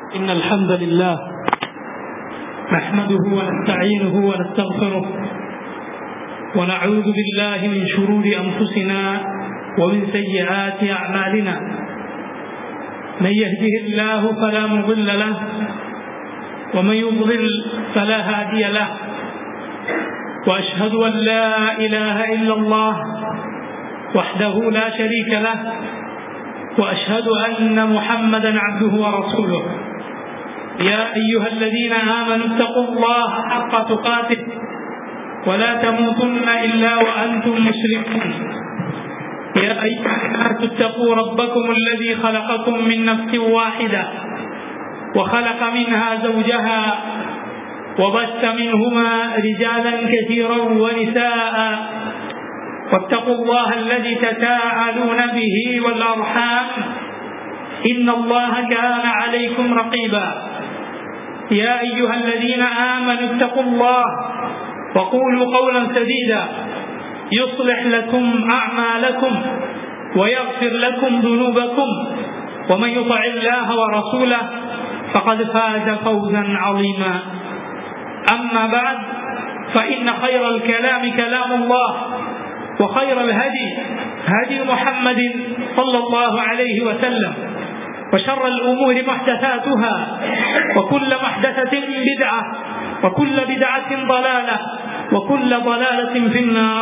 إن الحمد لله نحمده ونستعينه ونستغفره ونعوذ بالله من شرور أنفسنا ومن سيئات أعمالنا من يهده الله فلا مضل له ومن يضلل فلا هادي له وأشهد أن لا إله إلا الله وحده لا شريك له واشهد ان محمدا عبده ورسوله يا ايها الذين امنوا اتقوا الله حق تقاته ولا تموتن الا وانتم مسلمون يا ايها الناس اتقوا ربكم الذي خلقكم من نفس واحده وخلق منها زوجها وبث منهما رجالا كثيرا ونساء واتقوا الله الذي تساءلون به والارحام ان الله كان عليكم رقيبا يا ايها الذين امنوا اتقوا الله وقولوا قولا سديدا يصلح لكم اعمالكم ويغفر لكم ذنوبكم ومن يطع الله ورسوله فقد فاز فوزا عظيما اما بعد فان خير الكلام كلام الله وخير الهدي هدي محمد صلى الله عليه وسلم وشر الأمور محدثاتها وكل محدثة بدعة وكل بدعة ضلالة وكل ضلالة في النار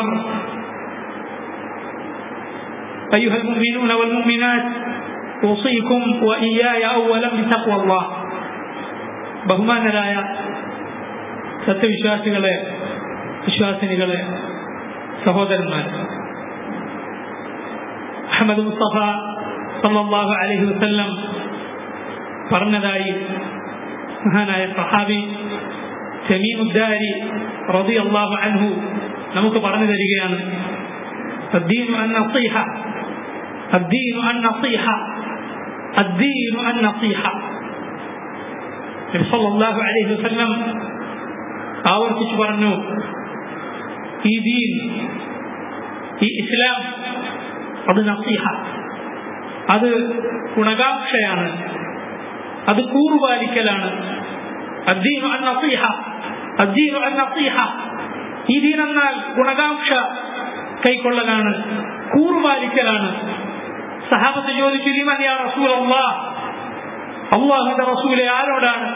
أيها المؤمنون والمؤمنات أوصيكم وإياي أولا بتقوى الله ബഹുമാനരായ സത്യവിശ്വാസികളെ വിശ്വാസിനികളെ സഹോദരന്മാർ അഹമ്മദ് മുസ്തഫ സല്ലാഹു അലഹി വസ്ല്ലം പറഞ്ഞതായി മഹാനായ സഹാബി സമീമുദ്ദാരി റബി അള്ളാഹു അൻഹു നമുക്ക് പറഞ്ഞു തരികയാണ് الدين النصيحة الدين النصيحة الدين النصيحة നബി സല്ലല്ലാഹു അലൈഹി വസല്ലം ആവർത്തിച്ചു പറഞ്ഞു ഈ ദീൻ ഈ ഇസ്ലാം അത് നസീഹ അത് ഗുണകാംക്ഷയാണ് അത് കൂറുപാലിക്കലാണ് അദ്ദീനു അൻ നസീഹ അദ്ദീനു അൻ നസീഹ ഈ ദീൻ എന്നാൽ ഗുണകാംക്ഷ കൈക്കൊള്ളലാണ് കൂറുപാലിക്കലാണ് സഹാബത്ത് ചോദിച്ചു ലിമൻ യാ റസൂൽ അള്ളാഹ് അള്ളാഹുന്റെ റസൂലെ ആരോടാണ്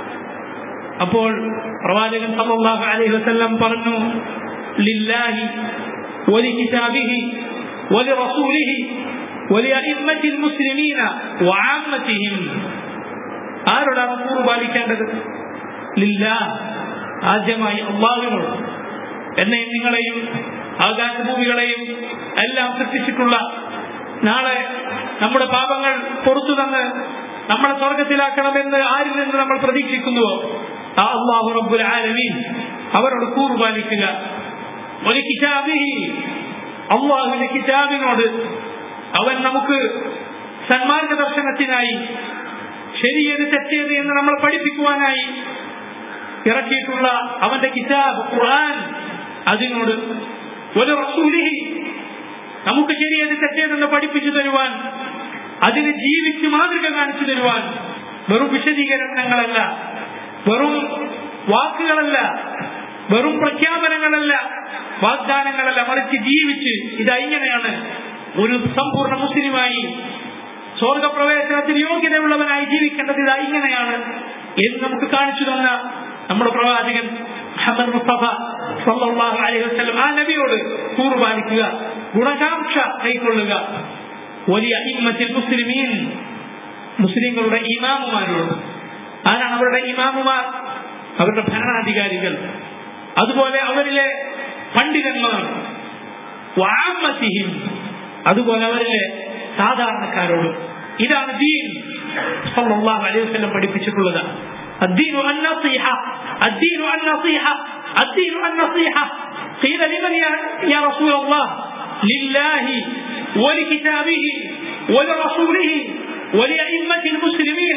അപ്പോൾ പ്രവാചകൻ സല്ലല്ലാഹു അലൈഹി വസല്ലം പറഞ്ഞു ലില്ലാഹി ولكتابه ولرسوله ولأئمة المسلمين وعامتهم ആരോടാണ് കൂറ് പാലിക്കേണ്ടത് ലില്ല ആദ്യമായി അള്ളാഹുവിനോട് എന്നെയും നിങ്ങളെയും ആകാശഭൂമികളെയും എല്ലാം സൃഷ്ടിച്ചിട്ടുള്ള നാളെ നമ്മുടെ പാപങ്ങൾ പുറത്തു തന്ന് നമ്മളെ സ്വർഗത്തിലാക്കണമെന്ന് ആരിൽ നിന്ന് നമ്മൾ പ്രതീക്ഷിക്കുന്നുവോ ആ അള്ളാഹു റബ്ബുൽ ആലമീൻ അവരോട് കൂറ് പാലിക്കുക ഒരു കിതാബിഹി അള്ളാഹുവിന്റെ കിതാബിനോട് അവൻ നമുക്ക് സന്മാർഗദർശനത്തിനായി ശരിയേത് തെറ്റേത് എന്ന് നമ്മൾ പഠിപ്പിക്കുവാനായി ഇറക്കിയിട്ടുള്ള അവന്റെ കിതാബ് ഖുർആൻ അതിനോട് ഒരു റസൂലിഹി നമുക്ക് ശരിയേത് തെറ്റേതെന്ന് പഠിപ്പിച്ചു തരുവാൻ അതിന് ജീവിച്ച് മാതൃക കാണിച്ചു തരുവാൻ വെറും വിശദീകരണങ്ങളല്ല വെറും വാക്കുകളല്ല വെറും പ്രഖ്യാപനങ്ങളല്ല വാഗ്ദാനങ്ങളല്ല മറിച്ച് ജീവിച്ച് ഇതാ ഇങ്ങനെയാണ് ഒരു സമ്പൂർണ്ണ മുസ്ലിമായി സ്വർഗപ്രവേശനത്തിന് യോഗ്യതയുള്ളവനായി ജീവിക്കേണ്ടത് ഇതാ ഇങ്ങനെയാണ് എന്ന് നമുക്ക് കാണിച്ചു തന്ന നമ്മുടെ പ്രവാചകൻ മുഹമ്മദ് മുസ്തഫ സല്ലല്ലാഹു അലൈഹി വസല്ലം ആ നബിയോട് കൂറുപാലിക്കുക ഗുണകാംക്ഷ കൈക്കൊള്ളുക വലിയ ഇമ്മത്തിൽ മുസ്ലിമീൻ മുസ്ലിങ്ങളുടെ ഇമാമുമാരോട് ആരാണ് അവരുടെ ഇമാമുമാർ അവരുടെ ഭരണാധികാരികൾ അതുപോലെ അവരിലെ പണ്ഡിതന്മാർ വാമത്തിഹിം അതുപോലെ അവരിലെ സാധാരണക്കാരോട് ഇതാണ് ദീൻ സല്ലല്ലാഹു അലൈഹി വസല്ലം പഠിപ്പിച്ചിട്ടുള്ളത് الدين النصيحة الدين النصيحة الدين النصيحة قيل لمن يا, يا رسول الله لله ولكتابه ولرسوله ولأئمة المسلمين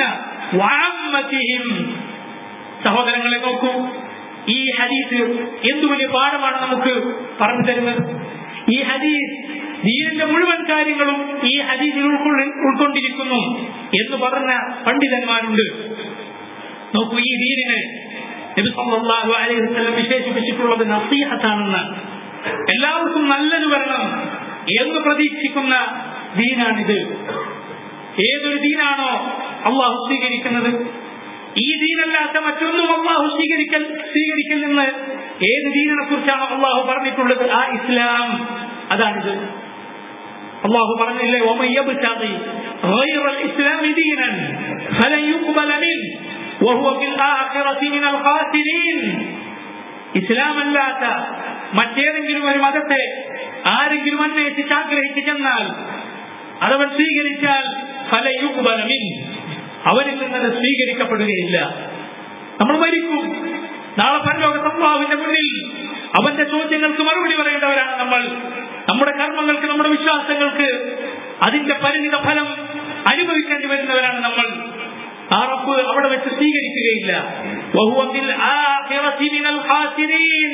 وعامتهم സഹോദരങ്ങളെ നോക്കൂ ഈ ഹദീസ് എന്തു വലിയ പാഠമാണ് നമുക്ക് പറഞ്ഞു തരുന്നത് ഈ ഹദീസ് ദീനിന്റെ മുഴുവൻ കാര്യങ്ങളും ഈ ഹദീസിൽ ഉൾക്കൊള്ളി ഉൾക്കൊണ്ടിരിക്കുന്നു എന്ന് പറഞ്ഞ പണ്ഡിതന്മാരുണ്ട് നോക്കൂ ഈ ദീനിനെ നബി സല്ലല്ലാഹു അലൈഹി വസല്ലം വിശേഷിപ്പിച്ചിട്ടുള്ളത് നസീഹത്താണെന്ന് എല്ലാവർക്കും നല്ലത് വരണം എന്ന് പ്രതീക്ഷിക്കുന്ന ദീനാണിത് ഏതൊരു ദീനാണോ അള്ളാഹു സ്വീകരിക്കുന്നത് ഈ ദീനല്ലാത്ത മറ്റൊന്നും അള്ളാഹു സ്വീകരിക്കൽ സ്വീകരിക്കില്ലെന്ന് ഏത് ദീനിനെ കുറിച്ചാണ് അള്ളാഹു പറഞ്ഞിട്ടുള്ളത് ആ ഇസ്ലാം അതാണിത് അള്ളാഹു പറഞ്ഞില്ലേ ومن يبتغي غير الإسلام دينا فلن يقبل منه وهو في الآخرة من الخاسرين ഇസ്ലാം അല്ലാത്ത മറ്റേതെങ്കിലും ഒരു മതത്തെ ആരെങ്കിലും അന്വേഷിച്ച് ആഗ്രഹിച്ചു ചെന്നാൽ അതവൻ സ്വീകരിച്ചാൽ ഫലയുബലമിൻ അവനിൽ നിന്നത് സ്വീകരിക്കപ്പെടുകയില്ല നമ്മൾ മരിക്കും നാളെ പരലോക സംഭവാവിന്റെ മുന്നിൽ അവന്റെ ചോദ്യങ്ങൾക്ക് മറുപടി പറയേണ്ടവരാണ് നമ്മൾ നമ്മുടെ കർമ്മങ്ങൾക്ക് നമ്മുടെ വിശ്വാസങ്ങൾക്ക് അതിന്റെ പരിണിത ഫലം അനുഭവിക്കേണ്ടി വരുന്നവരാണ് നമ്മൾ ആ റബ്ബ് അവിടെ വെച്ച് സ്വീകരിക്കുകയില്ല വഹുവ ഫിൽ ആഖിറതി മിനൽ ഖാസിരീൻ.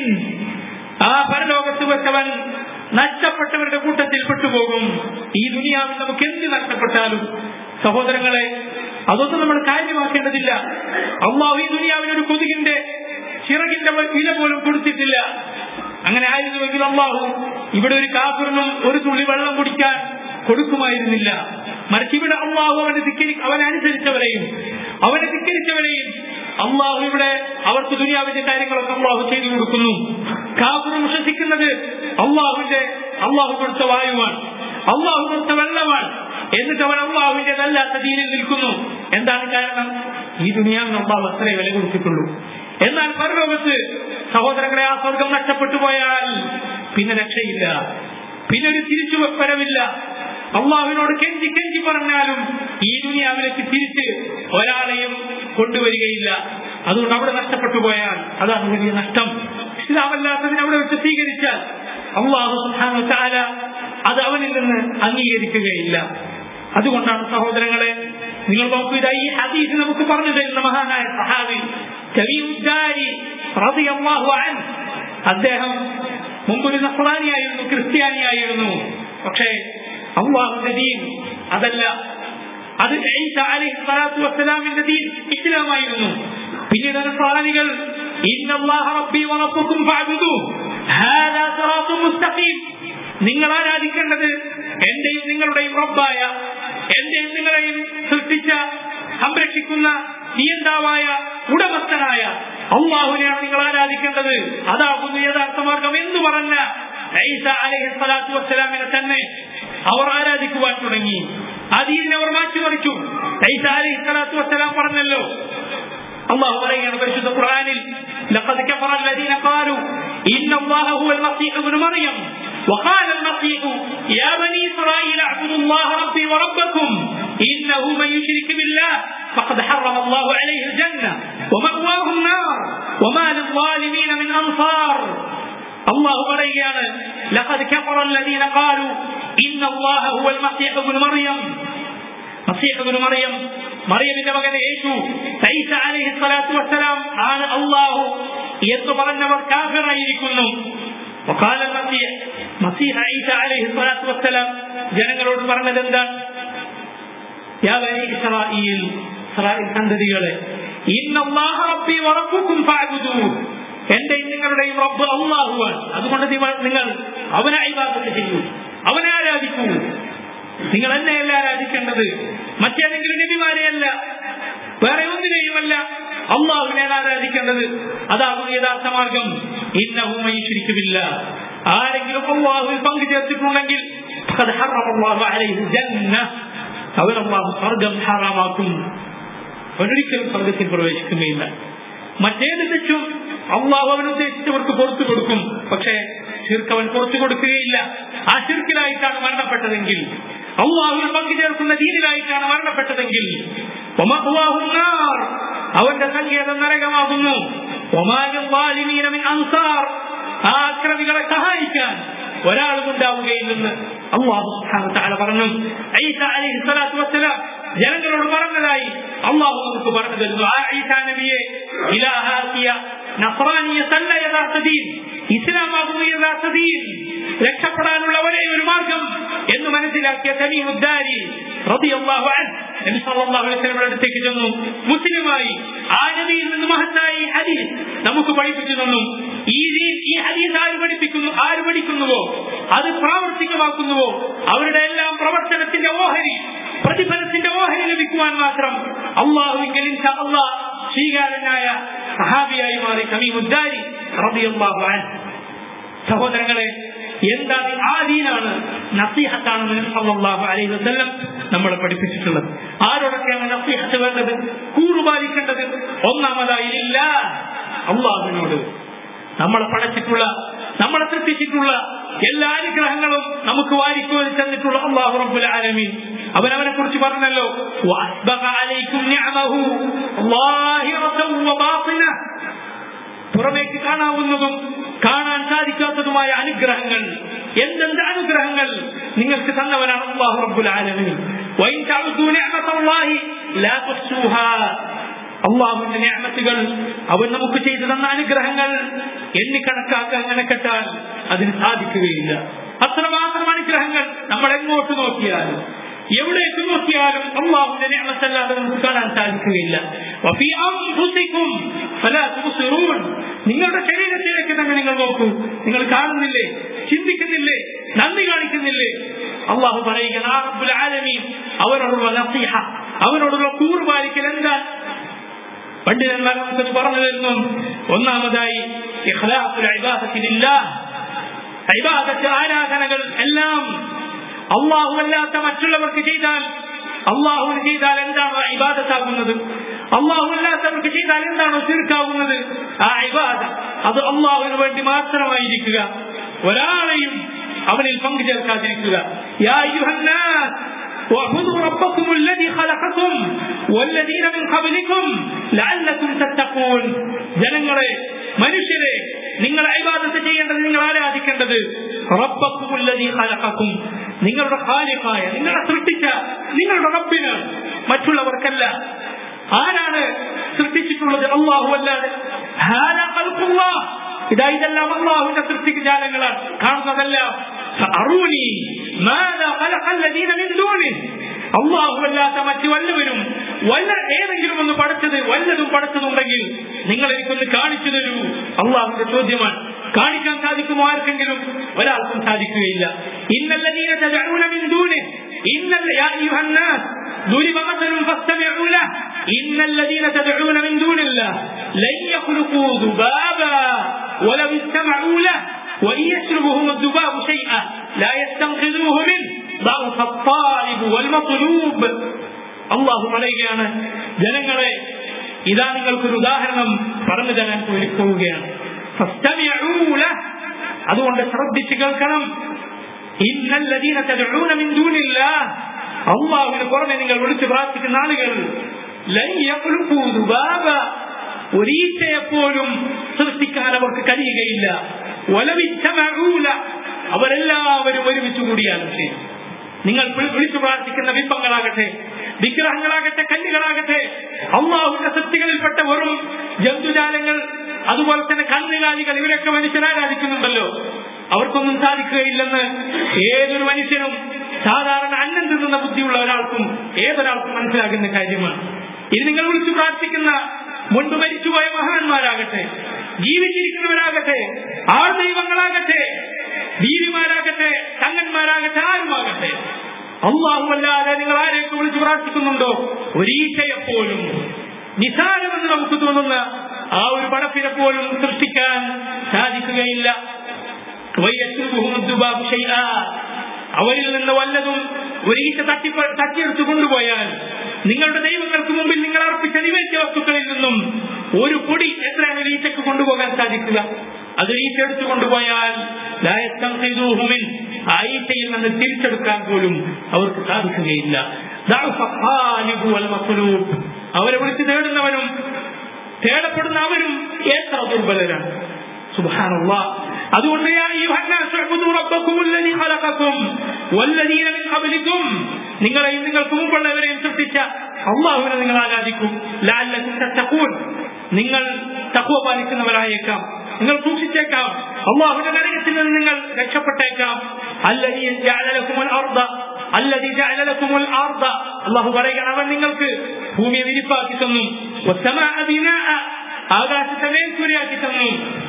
ആ പരലോകത്ത് വെച്ചവൻ നഷ്ടപ്പെട്ടവരുടെ കൂട്ടത്തിൽ പെട്ടുപോകും ഈ ദുനിയാവിൽ നമുക്ക് എന്ത് നഷ്ടപ്പെട്ടാലും സഹോദരങ്ങളെ അതൊന്നും നമ്മൾ കാര്യമാക്കേണ്ടതില്ല അള്ളാഹു ഈ ദുനിയാവിന് ഒരു കൊതുകിന്റെ ചിറകിന്റെ വില പോലും കൊടുത്തിട്ടില്ല അങ്ങനെ ആയിരുന്നുവെങ്കിൽ അള്ളാഹു ഇവിടെ ഒരു കാഫറിനും ഒരു തുള്ളി വെള്ളം കുടിക്കാൻ കൊടുക്കുമായിരുന്നില്ല മറിച്ച് ഇവിടെ അള്ളാഹു അവനെ ധിക്കരി അവനെ അനുസരിച്ചവരെയും അവനെ ധിക്കരിച്ചവരെയും അള്ളാഹു ഇവിടെ അവർക്ക് ദുനിയാവിന്റെ കാര്യങ്ങളൊക്കെ അള്ളാഹു ചെയ്തു കൊടുക്കുന്നു കാഫർ വിശ്വസിക്കുന്നത് അള്ളാഹുവിന്റെ അള്ളാഹു കൊടുത്ത വായുവാണ് അള്ളാഹു കൊടുത്ത വെള്ളമാണ് എന്നിട്ട് അവൻ അള്ളാഹുവിന്റെ അല്ലാത്ത ദീനിൽ നിൽക്കുന്നു എന്താണ് കാരണം ഈ ദുനിയാവിന് അള്ളാഹു അത്രേ വില കൊടുത്തിട്ടുള്ളൂ എന്നാൽ പരലോകത്ത് സഹോദരങ്ങളെ ആ സ്വർഗം നഷ്ടപ്പെട്ടു പോയാൽ പിന്നെ രക്ഷയില്ല പിന്നെ ഒരു തിരിച്ചു വരവില്ല അള്ളാഹുവിനോട് കെഞ്ചി കെഞ്ചി പറഞ്ഞാലും ഈ ദുനിയാവിലേക്ക് തിരിച്ച് ഒരാളെയും കൊണ്ടുവരികയില്ല അതുകൊണ്ട് അവിടെ നഷ്ടപ്പെട്ടു പോയാൽ അതാണ് വലിയ നഷ്ടം ഇസ്ലാമല്ലാത്തതിനെ അവിടെ വെച്ച് സ്വീകരിച്ചാൽ അള്ളാഹു സുബ്ഹാനഹു തആല അത് അവനിൽ നിന്ന് അംഗീകരിക്കുകയില്ല അതുകൊണ്ടാണ് സഹോദരങ്ങളെ നിങ്ങൾ നോക്കൂ ഇതാ ഈ ഹദീസ് നമുക്ക് പറഞ്ഞു തരുന്ന മഹാനായ സഹാബി തമീമുദ്ദാരി റളിയല്ലാഹു അൻഹു അദ്ദേഹം മുമ്പൊരു നസ്രാനിയായിരുന്നു ക്രിസ്ത്യാനിയായിരുന്നു പക്ഷേ അള്ളാഹുന്റെ ദീൻ അതല്ല അത് ഈസ അലൈഹി സ്വലാത്തു വസ്സലാമിന്റെ ദീൻ ഇസ്ലാമായിരുന്നു പിന്നീട് നസ്രാനികൾ ഇന്നല്ലാഹ റബ്ബി വറബ്ബുക്കും ഫഅബ്ദു ഹാദാ സിറാത്തും മുസ്തഖീം നിങ്ങൾ ആരാധിക്കേണ്ടത് എന്റെയും നിങ്ങളുടെയും റബ്ബായ എന്റെയും നിങ്ങളെയും സൃഷ്ടിച്ച സംരക്ഷിക്കുന്ന നിയന്താവായ ഉടമസ്ഥനായ അള്ളാഹുവിനെയാണ് നിങ്ങൾ ആരാധിക്കേണ്ടത് അതാകുന്നു യഥാർത്ഥ മാർഗം എന്ന് പറഞ്ഞ ഐസ അലൈഹി സ്വലാത്തു വസ്സലാമിനെ തന്നെ അവർ ആരാധിക്കുവാൻ തുടങ്ങി അതീതിനെ അവർ മാറ്റിമറിച്ചു ഐസ അലൈഹി സ്വലാത്തു വസ്സലാം പറഞ്ഞല്ലോ الله علينا برشد القرآن لقد كفر الذين قالوا إن الله هو المسيح ابن مريم وقال المسيح يا بني إسرائيل اعبدوا الله ربي وربكم إنه من يشرك بالله فقد حرم الله عليه الجنة ومأواه النار وما للظالمين من أنصار الله علينا لقد كفر الذين قالوا إن الله هو المسيح ابن مريم مسيح ابن مريم മറിയമിന്റെ മകൻ യേശു സൈസ അലൈഹി സ്വലാത്തു വസ്സലാം ആണ് അള്ളാഹു എന്ന് പറഞ്ഞവർ കാഫിറായിരിക്കുന്നു وقال المسيح مسيح عيسى عليه الصلاة والسلام ജനങ്ങളോട് പറഞ്ഞത് എന്താണ് യാ ബനി ഇസ്രായേൽ ഇസ്രായേൽ സന്തതികളെ ഇന്നല്ലാഹ റബ്ബി വറബ്ബുക്കും ഫഅബ്ദൂ എന്റെയും നിങ്ങളുടെയും റബ്ബ് അള്ളാഹുവാണ് അതുകൊണ്ട് നിങ്ങൾ അവനെ ഇബാദത്ത് ചെയ്യൂ അവനെ ആരാധിക്കൂ നിങ്ങൾ എന്നെയല്ല ആരാധിക്കേണ്ടത് മറ്റേതെങ്കിലും നബിമാരെയല്ല വേറെ ഒന്നിനെയുമല്ല അള്ളാഹുവിനെയാണ് ആരാധിക്കേണ്ടത് അതാകുന്നു യഥാർത്ഥ മാർഗം ഇന്നഹുമായി ശരിക്കുമില്ല ആരെങ്കിലും അള്ളാഹുവിൽ പങ്കു ചേർത്തിട്ടുണ്ടെങ്കിൽ അവൻ അള്ളാഹു സ്വർഗം ഹാറാമാക്കും അവനൊരിക്കലും സ്വർഗത്തിൽ പ്രവേശിക്കുകയില്ല മറ്റേത് തെറ്റും അള്ളാഹു അവൻ ഉദ്ദേശിച്ചവർക്ക് പുറത്തു കൊടുക്കും പക്ഷേ ശിർക്ക് അവൻ പുറത്തു കൊടുക്കുകയില്ല ആ ശിർക്കിലായിട്ടാണ് മരണപ്പെട്ടതെങ്കിൽ അള്ളാഹുവിൽ പങ്കുചേർക്കുന്ന ദീനിലായിട്ടാണ് മരണപ്പെട്ടതെങ്കിൽ അവന്റെ സങ്കേതം നരകമാകുന്നു അൻസാർ ആ അക്രമികളെ സഹായിക്കാൻ ഒരാളും ഉണ്ടാവുകയില്ലെന്ന് അള്ളാഹു താല പറഞ്ഞു ഐസ അലൈഹി സ്വലാത്തു വസ്സലാം ജനങ്ങളോട് പറഞ്ഞതായി അള്ളാഹു നമുക്ക് പറഞ്ഞു തരുന്നു ആ ഈസാ നബിയെ ഇലാഹാക്കിയ നസ്രാനിയത്തല്ല യഥാർത്ഥ ദീൻ ഇസ്ലാമാകുന്നു യഥാർത്ഥ ദീൻ രക്ഷപ്പെടാനുള്ള ഒരേ ഒരു മാർഗം എന്ന് മനസ്സിലാക്കിയ തമീമുദ്ദാരി റളിയല്ലാഹു അൻഹു നബി സല്ലല്ലാഹു അലൈഹി വസല്ലമയുടെ അടുത്തേക്ക് ചെന്നു മുസ്ലിമായി ആ നബിയിൽ നിന്ന് മഹത്തായ ഈ ഹദീസ് നമുക്ക് പഠിപ്പിച്ചു തന്നു ഈ ദീൻ ഈ ഹദീസ് ആര് പഠിപ്പിക്കുന്നു ആര് പഠിക്കുന്നുവോ അത് പ്രാവർത്തികമാക്കുന്നുവോ അവരുടെ എല്ലാം പ്രവർത്തനത്തിന്റെ ഓഹരി പ്രതിഫലത്തിന്റെ ഓഹരി ലഭിക്കുവാൻ മാത്രം അള്ളാഹുവിങ്കൽ ഇൻഷാ അള്ളാഹ് സ്വീകാരനായ സഹാബിയായി മാറി സമീമുദ്ദാരി റളിയല്ലാഹു അൻഹു സഹോദരങ്ങളെ എന്താണ് ആ ദീനാണ് നസീഹത്താണെന്ന് നബി സല്ലല്ലാഹു അലൈഹി വസല്ലം നമ്മളെ പഠിപ്പിച്ചിട്ടുള്ളത് ആരോടൊക്കെയാണ് നസീഹത്ത് വേണ്ടത് കൂറുപാലിക്കേണ്ടത് ഒന്നാമതായി ഇല്ല അള്ളാഹുവിനോട് നമ്മളെ പടച്ചിട്ടുള്ള നമ്മളെ സൃഷ്ടിച്ചിട്ടുള്ള എല്ലാ അനുഗ്രഹങ്ങളും നമുക്ക് വാരിക്കോരി തന്നിട്ടുള്ള അള്ളാഹു റബ്ബുൽ ആലമീൻ അവൻ അവനെ കുറിച്ച് പറഞ്ഞല്ലോ വഅസ്ബഗ അലൈക്കും നിഅമഹു ളാഹിറതൻ വബാത്തിന പുറമേക്ക് കാണാവുന്നതും കാണാൻ സാധിക്കാത്തതുമായ അനുഗ്രഹങ്ങൾ എന്തെന്ത് അനുഗ്രഹങ്ങൾ നിങ്ങൾക്ക് തന്നവനാണ് അള്ളാഹു റബ്ബുൽ ആലമീൻ വൈൻ തഅുദു നിഅമതല്ലാഹി ലാ തുഹ്സുഹാ അള്ളാഹുവിന്റെ ഞാമത്തുകൾ അവൻ നമുക്ക് ചെയ്തു തന്ന അനുഗ്രഹങ്ങൾ എണ്ണി കണക്കാക്കാൻ മെനക്കെട്ടാൽ അതിന് സാധിക്കുകയില്ല അത്രമാത്രം അനുഗ്രഹങ്ങൾ നമ്മൾ എങ്ങോട്ട് നോക്കിയാലും എവിടേക്ക് നോക്കിയാലും അള്ളാഹുവിന്റെ ഞാമത്തല്ലാതെ നമുക്ക് കാണാൻ സാധിക്കുകയില്ല വഫീ അൻഫുസിക്കും ഫലാ തുബ്സിറൂൻ. നിങ്ങളുടെ ശരീരത്തിലേക്ക് തന്നെ നിങ്ങൾ നോക്കൂ നിങ്ങൾ കാണുന്നില്ലേ ചിന്തിക്കുന്നില്ലേ നന്ദി കാണിക്കുന്നില്ലേ അള്ളാഹു പറയുക "നാ റബ്ബുൽ ആലമീൻ അവരോടുള്ള നസീഹ അവനോടുള്ള കൂറുപാലിക്കൽ എന്താ പണ്ഡിതന്മാർ നമുക്കത് പറഞ്ഞു തരുന്നു ഒന്നാമതായി ഇഖ്ലാസുൽ ഇബാദത്തി ലില്ലാഹ് ഇബാദത്ത് ആരാധനകൾ എല്ലാം അള്ളാഹു അല്ലാത്ത മറ്റുള്ളവർക്ക് ചെയ്താൽ അള്ളാഹുവിന് ചെയ്താൽ എന്താണ് ഇബാദത്താകുന്നത് അള്ളാഹു അല്ലാത്തവർക്ക് ചെയ്താൽ എന്താണോ തീർക്കാവുന്നത് ആ ഇബാദ അത് അള്ളാഹുവിന് വേണ്ടി മാത്രമായിരിക്കുക ഒരാളെയും അവനിൽ പങ്കുചേർക്കാതിരിക്കുക യാ അയ്യുഹന്നാസ് واعبدوا ربكم الذي خلقكم والذين من قبلكم لعلكم تتقون ജനങ്ങളെ മനുഷ്യരെ നിങ്ങൾ ഇബാദത്ത് ചെയ്യേണ്ടത് നിങ്ങൾ ആരാധിക്കേണ്ടത് റബ്ബക്കുമുല്ലദീ ഖലഖക്കും നിങ്ങളുടെ ഖാലിഖായ നിങ്ങളെ സൃഷ്ടിച്ച നിങ്ങളുടെ റബ്ബിന് മറ്റുള്ളവർക്കല്ല ആരാണ് സൃഷ്ടിച്ചിട്ടുള്ളത് അള്ളാഹു അല്ലാതെ ഹാലാ ഖൽഖുല്ലാഹ് ഇതാ ഇതെല്ലാം അള്ളാഹുവിന്റെ സൃഷ്ടിക്ക് ജാലങ്ങളാണ് കാണുന്നതല്ല അറൂനി അള്ളാഹുവല്ലാത്ത മറ്റു വല്ലവരും വല്ല ഏതെങ്കിലും ഒന്ന് പഠിച്ചത് വല്ലതും പഠിച്ചതുണ്ടെങ്കിൽ നിങ്ങൾ എനിക്കൊന്ന് കാണിച്ചു തരൂ അള്ളാഹുവിന്റെ ചോദ്യമാണ് കാണിക്കാൻ സാധിക്കുമോ ആർക്കെങ്കിലും ഒരാൾക്കും സാധിക്കുകയില്ല ഇന്നല്ലതീന തദഊന മിൻ ദൂനിഹി ഇന്നൽ യാ അയ്യുഹന്നാസ് ضرب مثل فاستمعوا له إن الذين تدعون من دون الله لن يخلقوا ذبابا ولو استمعوا له وإن يسلبهم الذباب شيئا لا يستنقذوه منه ضعف الطالب والمطلوب അള്ളാഹു പറയുകയാണ് ജനങ്ങളെ ഇതാ നിങ്ങൾക്കൊരു ഉദാഹരണം പറഞ്ഞു തരാൻ പോവുകയാണ് فاستمعوا له. അതുകൊണ്ട് ശ്രദ്ധിച്ച് കേൾക്കണം ഇന്നല്ലദീന തദഊന മിൻ ദൂനില്ലാഹ് അള്ളാഹുവിന് പുറമെ നിങ്ങൾ വിളിച്ചു പ്രാർത്ഥിക്കുന്ന ആളുകൾ ലൻ യഖ്ലുഖൂ ദുബാബ ഒരീച്ചയെപ്പോലും സൃഷ്ടിക്കാൻ അവർക്ക് കഴിയുകയില്ല വലവിച്ചമഊല അവരെല്ലാവരും ഒരുമിച്ച് കൂടിയാകട്ടെ നിങ്ങൾ വിളി- വിളിച്ചു പ്രാർത്ഥിക്കുന്ന ബിംബങ്ങളാകട്ടെ വിഗ്രഹങ്ങളാകട്ടെ കല്ലുകളാകട്ടെ അള്ളാഹുവിന്റെ സൃഷ്ടികളിൽപ്പെട്ട വെറും ജന്തുജാലങ്ങൾ അതുപോലെ തന്നെ കന്നുകാലികൾ ഇവരൊക്കെ മനുഷ്യൻ ആരാധിക്കുന്നുണ്ടല്ലോ അവർക്കൊന്നും സാധിക്കുകയില്ലെന്ന് ഏതൊരു മനുഷ്യനും സാധാരണ അന്നം തിന്നുന്ന ബുദ്ധിയുള്ള ഒരാൾക്കും ഏതൊരാൾക്കും മനസ്സിലാകുന്ന കാര്യമാണ് ഇത് നിങ്ങൾ വിളിച്ചു പ്രാർത്ഥിക്കുന്ന മുൻപ് മരിച്ചുപോയ മഹാന്മാരാകട്ടെ ജീവിച്ചിരിക്കുന്നവരാകട്ടെ ആൾ ദൈവങ്ങളാകട്ടെ ബീവിമാരാകട്ടെ തങ്ങന്മാരാകട്ടെ ആരുമാകട്ടെ അള്ളാഹുവല്ലാതെ നിങ്ങൾ ആരെയൊക്കെ വിളിച്ചു പ്രാർത്ഥിക്കുന്നുണ്ടോ ഒരീച്ചയെപ്പോലും നിസാരമെന്ന് നമുക്ക് തോന്നുന്ന ആ ഒരു പടപ്പിനെ പോലും സൃഷ്ടിക്കാൻ സാധിക്കുകയില്ല വയ്യത്തുബുഹും ദുബാബ് ശൈആ. അവരിൽ നിന്ന് വല്ലതും ഒരീച്ച തട്ടി തട്ടിയെടുത്തു കൊണ്ടുപോയാൽ നിങ്ങളുടെ ദൈവങ്ങൾക്ക് മുമ്പിൽ നിങ്ങൾ അർപ്പിച്ച നിവേദ്യ വസ്തുക്കളിൽ നിന്നും ഒരു പൊടി എത്രയാണ് ഒരു ഈച്ചക്ക് കൊണ്ടുപോകാൻ സാധിക്കുക അത് ഈച്ച എടുത്തു കൊണ്ടുപോയാൽ ലാ യസ്തൻഖിദൂഹു മിൻ. ആ ഈച്ചയിൽ നിന്ന് തിരിച്ചെടുക്കാൻ പോലും അവർക്ക് സാധിക്കുകയില്ല ദഅഫ ഖാലിബു വൽ മഖ്ലൂബ്. അവരെ വിളിച്ച് തേടുന്നവനും തേടപ്പെടുന്ന അവരും എത്ര ദുർബലരാണ് സുബ്ഹാനല്ലാഹ് അതുകൊണ്ട് യാ അയ്യുഹന്നാസ് ഉഅ്ബുദൂ റബ്ബക്കും അല്ലദീ ഖലഖക്കും വല്ലദീന മിൻ ഖബ്ലിക്കും നിങ്ങളെയും നിങ്ങൾക്ക് മുമ്പുള്ളവരെയും സൃഷ്ടിച്ച അള്ളാഹുവിനെ നിങ്ങൾ ആരാധിക്കും ലഅല്ലക്കും തത്തഖൂൻ നിങ്ങൾ തഖ്വ പാലിക്കുന്നവരായേക്കാം നിങ്ങൾ സൂക്ഷിച്ചേക്കാം അള്ളാഹുന്റെ നരകത്തിൽ നിന്ന് നിങ്ങൾ രക്ഷപ്പെട്ടേക്കാം അല്ലദീ ജഅല ലക്കുമുൽ അർദ അല്ലദീ ജഅല ലക്കുമുൽ അർദ അള്ളാഹു പറയുകയാണ് അവൻ നിങ്ങൾക്ക് ഭൂമിയെ വിരിപ്പാക്കി തന്നു വസ്സമാഅ ബിനാഅ ആകാശത്തെ മേൽക്കൂരയാക്കി തന്നു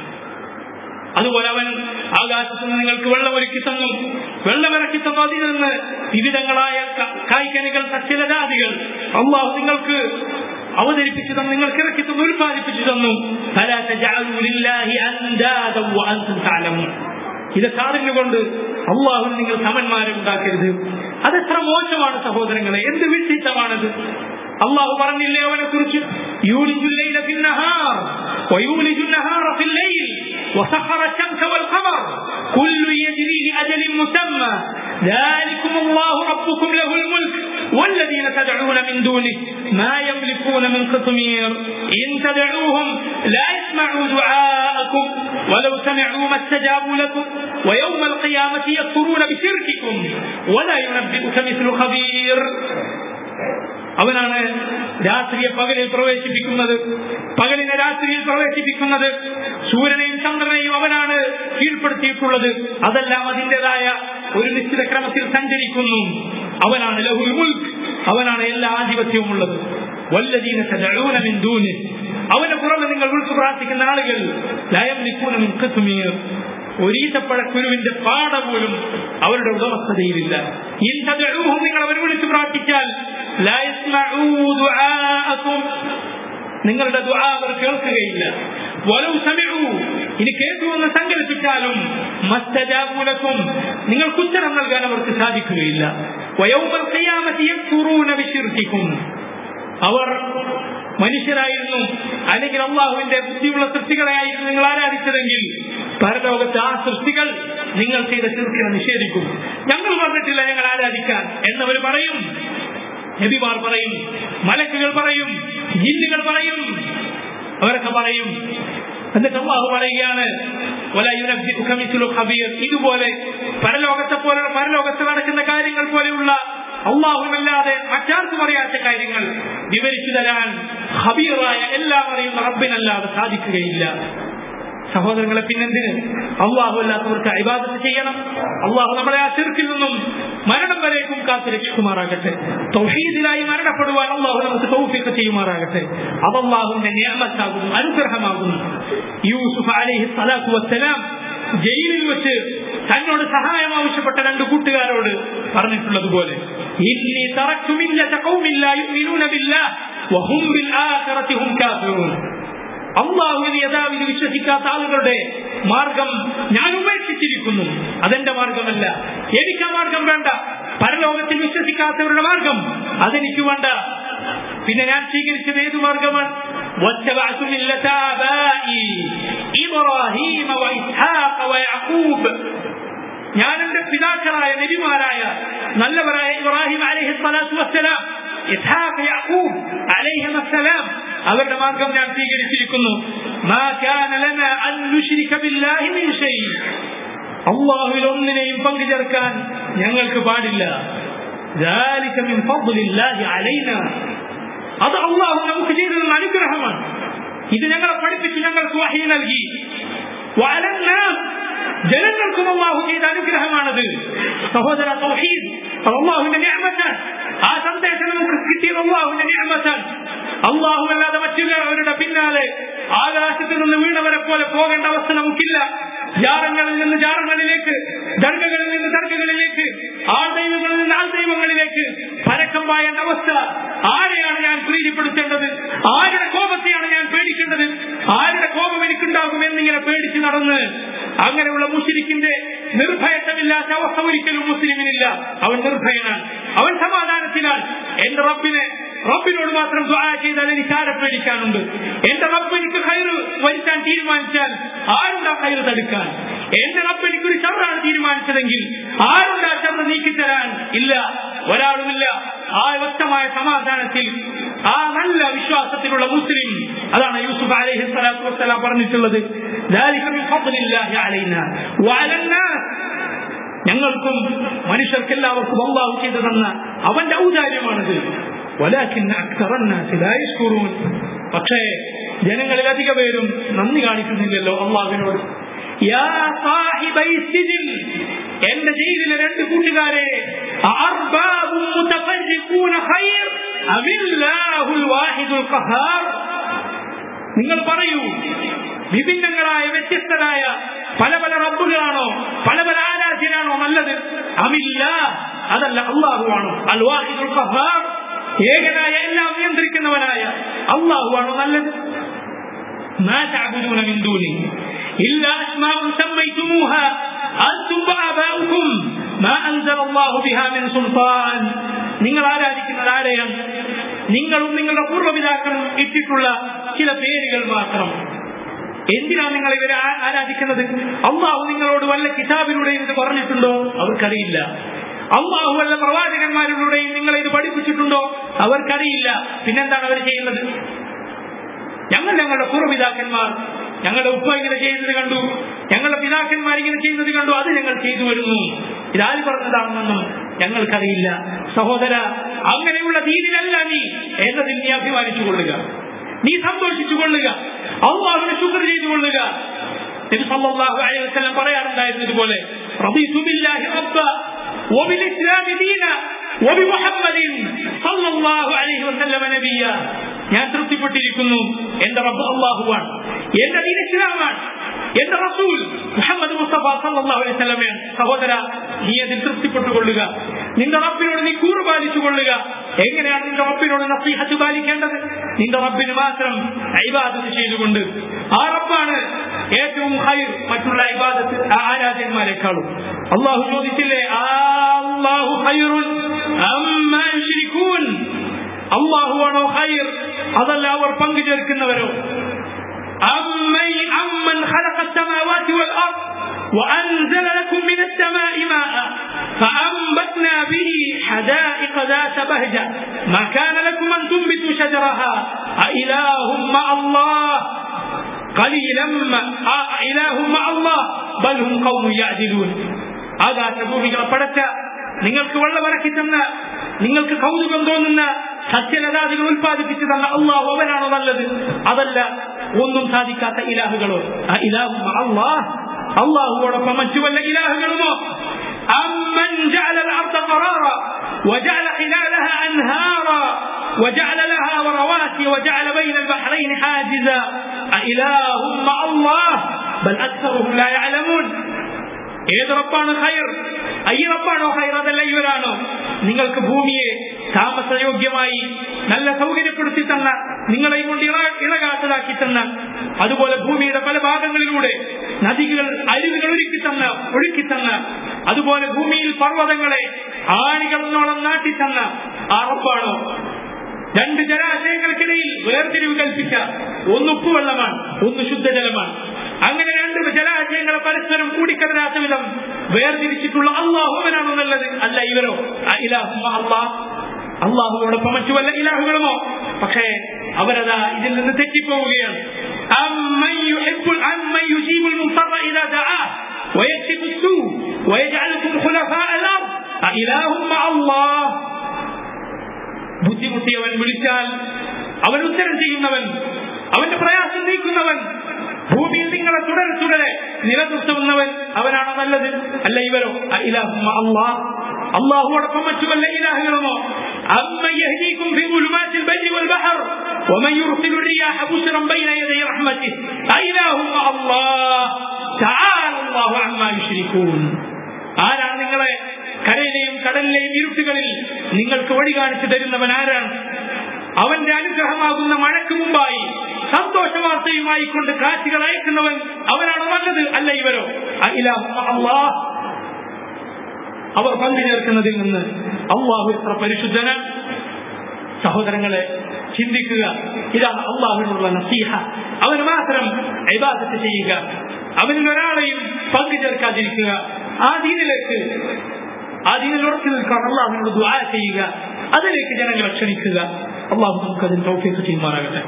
അതുപോലെ അവൻ ആകാശത്ത് നിന്ന് നിങ്ങൾക്ക് വെള്ളമൊരുക്കി തന്നു വെള്ളമിറക്കി തന്നു അതിൽ നിന്ന് വിവിധങ്ങളായ ക- കായ്ക്കനികൾ സസ്യലതാദികൾ അള്ളാഹു നിങ്ങൾക്ക് അവതരിപ്പിച്ചു തന്നു നിങ്ങൾക്ക് ഇറക്കി തന്നു ഉൽപ്പാദിപ്പിച്ചു തന്നു فلا تجعلوا لله أندادا وأنتم تعلمون ഇതൊക്കെ അറിഞ്ഞുകൊണ്ട് അള്ളാഹു നിങ്ങൾ സമന്മാരെ ഉണ്ടാക്കരുത് അതെത്ര മോശമാണ് സഹോദരങ്ങളെ എന്ത് വിഡ്ഢിത്തമാണത് അള്ളാഹു പറഞ്ഞില്ലേ അവനെ കുറിച്ച് യൂലിജുല്ലൈല ഫിന്നഹാർ ويولج النهار في الليل وسخر الشمس والقمر كل يجري لأجل مسمى ذلكم الله ربكم له الملك والذين تدعون من دونه ما يملكون من قطمير إن تدعوهم لا يسمعوا دعاءكم ولو سمعوا ما استجابوا لكم ويوم القيامة يكفرون بشرككم ولا ينبئك مثل خبير അവനാണ് രാത്രിയെ പകലിൽ പ്രവേശിപ്പിക്കുന്നത് പകലിനെ രാത്രിയിൽ പ്രവേശിപ്പിക്കുന്നത് സൂര്യനെയും ചന്ദ്രനെയും അവനാണ് കീഴ്പ്പെടുത്തിയിട്ടുള്ളത് അതെല്ലാം അതിൻ്റെതായ ഒരു നിശ്ചിത ക്രമത്തിൽ സഞ്ചരിക്കുന്നു അവനാണ് ലഹുൽ മുൽക്ക് അവനാണ് എല്ലാ ആധിപത്യവും ഉള്ളത് വല്ലദീന തദഊന മിൻ ദൂനി അവന്റെ പുറമെ നിങ്ങൾ വിളിച്ചു പ്രാർത്ഥിക്കുന്ന ആളുകൾ ലയം നിൽക്കൂന ഖത്മീർ ഒരീത്തപ്പഴക്കുരുവിന്റെ പാട പോലും അവരുടെ ഉടമസ്ഥതയിലില്ല ഇൻ തദഊഹും നിങ്ങൾ അവർ വിളിച്ചു പ്രാർത്ഥിച്ചാൽ ലാ യസ്മഊ ദുആഅക്കും നിങ്ങളുടെ ദുആ അവർ കേൾക്കുകയില്ല വലൗ സമിഉ ഇനി കേൾക്കുമെന്ന് സങ്കല്പിച്ചാലും മസ്തജാബൂലക്കും നിങ്ങൾക്ക് ഉത്തരം നൽകാൻ അവർക്ക് സാധിക്കുകയില്ല വയൗമൽ ഖിയാമത്തി യക്ഫുറൂന ബിശിർക്കിക്കും അവർ മനുഷ്യരായിരുന്നു അല്ലെങ്കിൽ അള്ളാഹുവിന്റെ ബുദ്ധിയുള്ള സൃഷ്ടികളെയായിരുന്നു നിങ്ങൾ ആരാധിച്ചതെങ്കിൽ പരലോകത്ത് ആ സൃഷ്ടികൾ നിങ്ങൾ ചെയ്ത ചെറുക്കിനെ നിഷേധിക്കും ഞങ്ങൾ പറഞ്ഞിട്ടില്ല ഞങ്ങൾ ആരാധിക്കാൻ എന്നവർ പറയും നബിമാർ പറയും മലക്കുകൾ പറയും ജിന്നുകൾ പറയും അവരൊക്കെ പറയും എന്നിട്ട് അള്ളാഹു പറയുകയാണ് "വലാ യുനബ്ബിഉക മിസ്ലു ഖബീർ." ഇതുപോലെ പരലോകത്തെ പോലെ പരലോകത്ത് നടക്കുന്ന കാര്യങ്ങൾ പോലെയുള്ള അള്ളാഹുവല്ലാതെ മറ്റാർക്കും അറിയാത്ത കാര്യങ്ങൾ വിവരിച്ചു തരാൻ ഹബീറായ എല്ലാം അറിയുന്ന റബ്ബിനല്ലാതെ സാധിക്കുകയില്ല സഹോദരങ്ങളെ പിന്നെന്തിന് അള്ളാഹു അല്ലാത്തവർക്ക് അഭിവാദത്ത് ചെയ്യണം അള്ളാഹു നമ്മളെ ആ ചെറുക്കിൽ നിന്നും മരണം വരേക്കും കാത്തു രക്ഷിക്കുമാറാകട്ടെ തൗഹീദിലായി മരണപ്പെടുവാൻ അള്ളാഹു നമുക്ക് തൗഫീഖ് ചെയ്യുമാറാകട്ടെ അത് അള്ളാഹുവിന്റെ നിയമത്താകുന്നു അനുഗ്രഹമാകുന്നു യൂസുഫ് അലൈഹി സ്വലാത്തു വസ്സലാം ജയിലിൽ വെച്ച് തന്നോട് സഹായം ആവശ്യപ്പെട്ട രണ്ട് കൂട്ടുകാരോട് പറഞ്ഞിട്ടുള്ളതുപോലെ ഇന്നി തറക്കു മില്ലത ഖൗമിൻ ലാ യുഅ്മിനൂന ബില്ലാഹ് വഹും ബിൽ ആഖിറതി ഹും കാഫിറൂൻ അള്ളാഹുവിന് യഥാവിധി വിശ്വസിക്കാത്ത ആളുകളുടെ മാർഗം ഞാൻ ഉപേക്ഷിച്ചിരിക്കുന്നു അതെന്റെ മാർഗമല്ല എനിക്ക് ആ മാർഗം വേണ്ട പരലോകത്തിൽ വിശ്വസിക്കാത്തവരുടെ മാർഗം അതെനിക്ക് വേണ്ട പിന്നെ ഞാൻ സ്വീകരിച്ചത് ഏതു മാർഗമാണ് واتبعت ملة آبائي إبراهيم وإسحاق ويعقوب ഞാൻ എന്റെ പിതാക്കളായ നബിമാരായ നല്ലവരായ ഇബ്രാഹിം അലൈഹി സ്വലാത്തു വസ്സലാം ഇസ്ഹാഖ് യാക്കൂബ് അലൈഹി വസ്സലാം അവരുടെ മാർഗം ഞാൻ സ്വീകരിച്ചിരിക്കുന്നു മാ കാന ലനാ അൻ നുശ്രിക ബില്ലാഹി മിൻ ഷൈ അല്ലാഹുവിൽ ഒന്നിനെയും പങ്കു ചേർക്കാൻ ഞങ്ങൾക്ക് പാടില്ല ذلك من فضل الله علينا അത് അള്ളാഹു നമുക്ക് ചെയ്തതെന്ന അനുഗ്രഹമാണ് ഇത് ഞങ്ങളെ പഠിപ്പിച്ച് ഞങ്ങൾക്ക് വഹി നൽകി وعلى الناس ജനങ്ങൾക്കും അള്ളാഹു ചെയ്ത അനുഗ്രഹമാണത് സഹോദര തൗഹീദ് അത് അള്ളാഹുവിന്റെ നിഅമത്താണ് ആ സന്ദേശം നമുക്ക് കിട്ടിയത് അള്ളാഹുവിന്റെ നിഅമത്താണ് അള്ളാഹു അല്ലാതെ മറ്റുള്ളവരുടെ പിന്നാലെ ആകാശത്ത് നിന്ന് വീണവരെ പോലെ പോകേണ്ട അവസ്ഥ നമുക്കില്ല ജാറങ്ങളിൽ നിന്ന് ജാറങ്ങളിലേക്ക് ദർഗകളിൽ നിന്ന് ദർഗകളിലേക്ക് ആൾദൈവങ്ങളിൽ നിന്ന് ആൾദൈവങ്ങളിലേക്ക് പരക്കം പായേണ്ട അവസ്ഥ ആരെയാണ് ഞാൻ പ്രീതിപ്പെടുത്തേണ്ടത് ആരുടെ കോപത്തെയാണ് ഞാൻ പേടിക്കേണ്ടത് ആരുടെ കോപം എനിക്കുണ്ടാകും എന്നിങ്ങനെ പേടിച്ച് നടന്ന് അങ്ങനെയുള്ള മുസ്ലിക്കിന്റെ നിർഭയത്വമില്ലാത്ത അവസ്ഥ ഒരിക്കലും മുസ്ലിമിനില്ല അവൻ നിർഭയനാണ് അവൻ സമാധാനത്തിലാണ് എന്റെ റബ്ബിനെ റബ്ബിനോട് മാത്രം ദ്വാ ചെയ്താൽ എനിക്ക് ആരെ പേടിക്കാനുണ്ട് എന്റെ റബ്ബ് എനിക്ക് കയറ് വരുത്താൻ തീരുമാനിച്ചാൽ ആരുണ്ടാ കയറ് തടുക്കാൻ എന്റെ റബ്ബ് എനിക്കൊരു ഷറാണ് തീരുമാനിച്ചതെങ്കിൽ ആരുണ്ടാ ഷറ് നീക്കിത്തരാൻ ഇല്ല ഒരാളുമില്ല ആ വ്യക്തമായ സമാധാനത്തിൽ ആ നല്ല വിശ്വാസത്തിലുള്ള മുസ്ലിം അതാണ് യൂസുഫ് അലൈഹി സ്വലാത്തു വസ്സലാം പറഞ്ഞിട്ടുള്ളത് ذلك من فضل الله علينا وعلى الناس ഞങ്ങൾക്കും മനുഷ്യർക്ക് എല്ലാവർക്കും അള്ളാഹു ചെയ്തു തന്ന അവന്റെ ഔദാര്യമാണത് ولكن أكثر الناس لا يشكرون പക്ഷേ ജനങ്ങളിൽ അധിക പേരും നന്ദി കാണിക്കുന്നില്ലല്ലോ അള്ളാഹുവിനോട് യാ സാഹിബൈ സിജിൻ, എന്റെ ജയിലിലെ രണ്ട് കൂട്ടുകാരെ അഅർബാബും മുതഫർരിഖൂന ഖൈർ അമില്ലാഹുൽ വാഹിദുൽ ഖഹാർ നിങ്ങൾ പറയൂ വിഭിന്നങ്ങളായ വ്യത്യസ്തരായ പല പല റബ്ബുകളാണോ പല പല ആരാധ്യനാണോ നല്ലത് അമില്ല അതല്ല അള്ളാഹുവാണോ അൽ വാഹിദുൽ ഖഹാർ ഏകനായ എല്ലാം നിയന്ത്രിക്കുന്നവനായ അള്ളാഹുവാണോ നല്ലത് ما تعبدون من دونه إلا أسماء سميتموها أنتم وآباؤكم ما أنزل الله بها من سلطان നിങ്ങൾ ആരാധിക്കുന്നത് ആരെയാണ് നിങ്ങളും നിങ്ങളുടെ പൂർവ്വപിതാക്കളും ഇട്ടിട്ടുള്ള ചില പേരുകൾ മാത്രം എന്തിനാണ് നിങ്ങൾ ഇവരെ ആ- ആരാധിക്കുന്നത് അള്ളാഹു നിങ്ങളോട് വല്ല കിതാബിലൂടെയും ഇത് പറഞ്ഞിട്ടുണ്ടോ അവർക്കറിയില്ല അള്ളാഹു വല്ല പ്രവാചകന്മാരിലൂടെയും നിങ്ങളെ ഇത് പഠിപ്പിച്ചിട്ടുണ്ടോ അവർക്കറിയില്ല പിന്നെന്താണ് അവർ ചെയ്യുന്നത് ഞങ്ങൾ ഞങ്ങളുടെ പൂർവ്വപിതാക്കന്മാർ ഞങ്ങളുടെ ഉപ്പ ഇങ്ങനെ ചെയ്യുന്നത് കണ്ടു ഞങ്ങളുടെ പിതാക്കന്മാർ ഇങ്ങനെ ചെയ്യുന്നത് കണ്ടു അത് ഞങ്ങൾ ചെയ്തു വരുന്നു ഇതാര് പറഞ്ഞതാണെന്നൊന്നും ഞങ്ങൾക്കറിയില്ല സഹോദര അങ്ങനെയുള്ള ദീനിലല്ല നീ എന്നതിൽ നീ അഭിമാനിച്ചു കൊള്ളുക നീ സന്തോഷിച്ചു കൊള്ളുക അള്ളാഹുവിനെ ശുക്ർ ചെയ്തു കൊള്ളുക നബി സല്ലല്ലാഹു അലൈഹി വസല്ലം പറയാറുണ്ടായിരുന്നു ഇതുപോലെ റദീതു ബില്ലാഹി റബ്ബ وبالإسلام دينا وبمحمد صلى الله عليه وسلم نبيا ഞാൻ തൃപ്തിപ്പെട്ടിരിക്കുന്നു എന്റെ റബ്ബ് അള്ളാഹുവാണ് എന്റെ ദീൻ ഇസ്ലാമാണ് എന്റെ റസൂൽ മുഹമ്മദ് മുസ്തഫ സല്ലല്ലാഹു അലൈഹി വസല്ലമയാണ് സഹോദര നീ അതിൽ തൃപ്തിപ്പെട്ടുകൊള്ളുക നിന്റെ റബ്ബിനോട് നീ കൂറ് പാലിച്ചു കൊള്ളുക എങ്ങനെയാണ് നിന്റെ റബ്ബിനോട് നസീഹത്ത് പാലിക്കേണ്ടത് നിന്റെ റബ്ബിന് മാത്രം ഇബാദത്ത് ചെയ്തുകൊണ്ട് ആ റബ്ബാണ് ഏറ്റവും ഹൈർ മറ്റുള്ള ഇബാദത്ത് ആരാധന്മാരെക്കാളും അള്ളാഹു ചോദിച്ചില്ലേ ആ അള്ളാഹു ഹൈറുൻ അമ്മാ യുശ്രികൂൻ അള്ളാഹുവാണോ ഹൈർ അതല്ല അവർ പങ്കു ചേർക്കുന്നവരോ أمن أمن خلق السماوات والأرض وأنزل لكم من السماء ماء فأنبتنا به حدائق ذات بهجة ما كان لكم أن تنبتوا شجرها أإله مع الله قليلا ما إله مع الله بل هم قوم يعدلون هذا ഭൂമികളെ പടച്ച നിങ്ങൾക്ക് വെള്ളമിറക്കി തന്ന നിങ്ങൾക്ക് കൗതുകം തോന്നുന്ന സത്യലതാദികൾ ഉൽപ്പാദിപ്പിച്ചു തന്ന അള്ളാഹു അവനാണോ നല്ലത് അതല്ല ഒന്നും സാധിക്കാത്ത ഇലാഹുകളോ ആ ഇലാഹു അള്ളാഹ് അള്ളാഹുവോടൊപ്പം മറ്റു വല്ല ഇലാഹുകളുമോ أمن جعل الأرض قرارا وجعل خلالها أنهارا وجعل لها رواسي وجعل بين البحرين حاجزا أإله مع الله بل أكثرهم لا يعلمون ഏത് റബ്ബാണ് ഹൈർ ഈ റബ്ബാണോ ഹൈർ അതല്ല ഇവരാണോ നിങ്ങൾക്ക് ഭൂമിയെ താമസയോഗ്യമായി നല്ല സൗകര്യപ്പെടുത്തി തന്ന നിങ്ങളെയും കൊണ്ട് ഇറ ഇറകാത്തതാക്കി തന്ന അതുപോലെ ഭൂമിയുടെ പല ഭാഗങ്ങളിലൂടെ നദികൾ അരുവികൾ ഒരുക്കി തന്ന ഒഴുക്കി തന്ന അതുപോലെ ഭൂമിയിൽ പർവ്വതങ്ങളെ ആണികളെന്നോളം നാട്ടി തന്ന ആ റബ്ബാണോ രണ്ട് ജലാശയങ്ങൾക്കിടയിൽ വേർതിരിവ് കൽപ്പിച്ച ഒന്ന് ഉപ്പുവെള്ളമാണ് ഒന്ന് ശുദ്ധജലമാണ് അങ്ങനെ രണ്ട് ജലാശയങ്ങളെ പരസ്പരം കൂടിക്കടരാത്ത വിധം വേർതിരിച്ചിട്ടുള്ള അള്ളാഹുവനാണോ നല്ലത് അല്ല ഇവരോ അള്ളാഹ് അള്ളാഹുവോടൊപ്പം മറ്റു വല്ല ഇലാഹുകളുമോ പക്ഷേ അവരതാ ഇതിൽ നിന്ന് തെറ്റിപ്പോവുകയാണ് أمن يحب أمن يجيب المضطر إذا دعاه ويكشف السوء ويجعلكم خلفاء الأرض أإله مع الله ബുദ്ധിമുട്ടിയവൻ വിളിച്ചാൽ അവൻ ഉത്തരം ചെയ്യുന്നവൻ അവന്റെ പ്രയാസം നീക്കുന്നവൻ ഭൂമിയിൽ നിങ്ങളെ തുടരെ തുടരെ നിലനിർത്തുന്നവൻ അവനാണോ നല്ലത് അല്ല ഇവരോ അള്ളാഹ് അള്ളാഹുവോടൊപ്പം മറ്റു വല്ല ഇലാഹുകളുമോ أمن يهديكم في ظلمات البر والبحر ومن يرسل الرياح بشرا بين يدي رحمته أإله مع الله تعالى الله عما يشركون ആരാണ് നിങ്ങളെ കരയിലെയും കടലിലെയും ഇരുട്ടുകളിൽ നിങ്ങൾക്ക് വഴി കാണിച്ചു തരുന്നവൻ ആരാണ് അവന്റെ അനുഗ്രഹമാകുന്ന മഴയ്ക്ക് മുമ്പായി സന്തോഷവാർത്തയുമായി കൊണ്ട് കാറ്റുകൾ അയക്കുന്നവൻ അവനാണ് നല്ലത് അല്ല ഇവരോ അള്ളാഹ് അവർ പങ്കു ചേർക്കുന്നതിൽ നിന്ന് അള്ളാഹു എത്ര പരിശുദ്ധന സഹോദരങ്ങളെ ചിന്തിക്കുക ഇതാണ് അള്ളാഹുവിനുള്ള നസീഹ അവന് മാത്രം ഇബാദത്ത് ചെയ്യുക അവനിൽ ഒരാളെയും പങ്കു ചേർക്കാതിരിക്കുക ആ ദീനിലേക്ക് ആ ദീനിൽ ഉറച്ചു നിൽക്കാൻ അള്ളാഹുവിനോട് ദുആ ചെയ്യുക അതിലേക്ക് ജനങ്ങളെ ക്ഷണിക്കുക അള്ളാഹു നമുക്ക് അതിന് തൗഫീഖ് ചെയ്യുമാറാകട്ടെ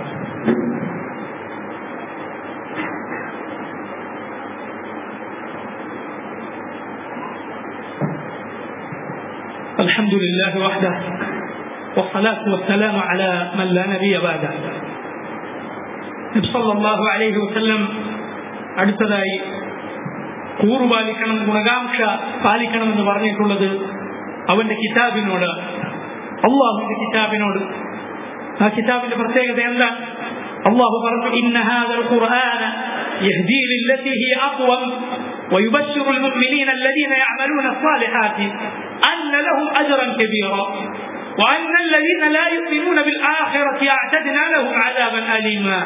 الحمد لله وحده والصلاة والسلام على من لا نبي بعده നബ്സല്ലാഹു അലൈഹി വസല്ലം അടുത്തതായി കൂറുപാലിക്കണം ഗുണകാംക്ഷ പാലിക്കണമെന്ന് പറഞ്ഞിട്ടുള്ളത് അവന്റെ കിതാബിനോട് അള്ളാഹുവിന്റെ കിതാബിനോട് ആ കിതാബിന്റെ പ്രത്യേകത എന്താ അള്ളാഹു പറഞ്ഞു ഇന്ന ഹാദൽ ഖുർആന يهدي للتي هي أقوم ويبشر المؤمنين الذين يعملون الصالحات أن لهم أجرا كبيرا وأن الذين لا يؤمنون بالآخرة أعتدنا لهم عذابا أليما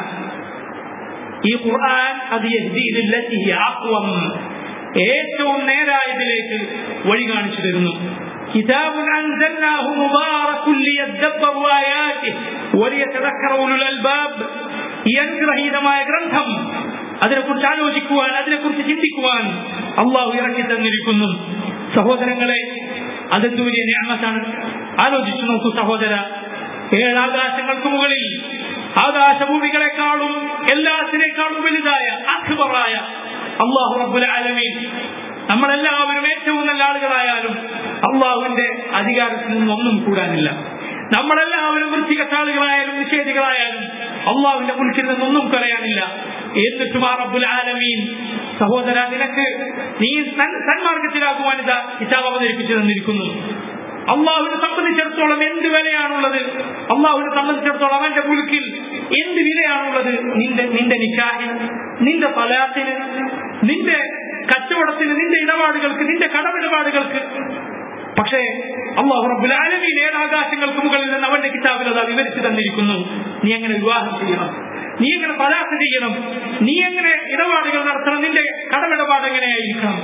ഈ ഖുർആൻ അത് യഹ്ദീദില്ലത്തി അഖ്വം ഏറ്റവും നേരായതിലേക്ക് വഴി കാണിച്ചു തരുന്നു കിതാബുൻ അൻസൽനാഹു മുബാറകുൻ ലിയദ്ദബ്ബറു ആയാതിഹി വലിയതദക്കറ ഉലുൽ അൽബാബ് ഈ അനുഗ്രഹീതമായ ഗ്രന്ഥം അതിനെക്കുറിച്ച് ആലോചിക്കുവാൻ അതിനെക്കുറിച്ച് ചിന്തിക്കുവാൻ അള്ളാഹു ഇറക്കി തന്നിരിക്കുന്നു സഹോദരങ്ങളെ അതെന്ത് വലിയ ഞാമത്താണ് ആലോചിച്ചു നോക്കൂ സഹോദര ഏഴാകാശങ്ങൾക്ക് മുകളിൽ ആകാശഭൂമികളെക്കാളും എല്ലാത്തിനേക്കാളും വലുതായ അക്ബറായ അള്ളാഹു റബ്ബുൽ ആലമീൻ നമ്മളെല്ലാവരും ഏറ്റവും നല്ല ആളുകളായാലും അള്ളാഹുവിന്റെ അധികാരത്തിൽ നിന്നൊന്നും കൂടാനില്ല നമ്മളെല്ലാവരും വൃത്തികെട്ട ആളുകളായാലും നിഷേധികളായാലും അള്ളാഹുവിന്റെ മുൽക്കിൽ നിന്നൊന്നും പറയാനില്ല എന്നിട്ടും ആ റബ്ബുൽ ആലമീൻ സഹോദര നിനക്ക് നീ സന്മാർഗത്തിലാക്കുവാൻ ഇതാ കിതാബ് അവതരിപ്പിച്ചു തന്നിരിക്കുന്നു അള്ളാഹുവിനെ സംബന്ധിച്ചിടത്തോളം എന്ത് വിലയാണുള്ളത് അള്ളാഹുവിനെ സംബന്ധിച്ചിടത്തോളം അവന്റെ മുൽക്കിൽ എന്ത് വിലയാണുള്ളത് നിന്റെ നിന്റെ നിക്കാഹിന് നിന്റെ പലാത്തിന് നിന്റെ കച്ചവടത്തിന് നിന്റെ ഇടപാടുകൾക്ക് നിന്റെ കടമിടപാടുകൾക്ക് പക്ഷേ അള്ളാഹു റബ്ബുൽ ആലമീൻ ഏഴാകാശങ്ങൾക്ക് മുകളിൽ നിന്ന് അവന്റെ കിതാബിൽ അത് വിവരിച്ചു തന്നിരിക്കുന്നു നീ എങ്ങനെ വിവാഹം ചെയ്യണം നീ എങ്ങനെ പലാത്ത് ചെയ്യണം നീ എങ്ങനെ ഇടപാടുകൾ നടത്തണം നിന്റെ കടമിടപാട് എങ്ങനെയായിരിക്കണം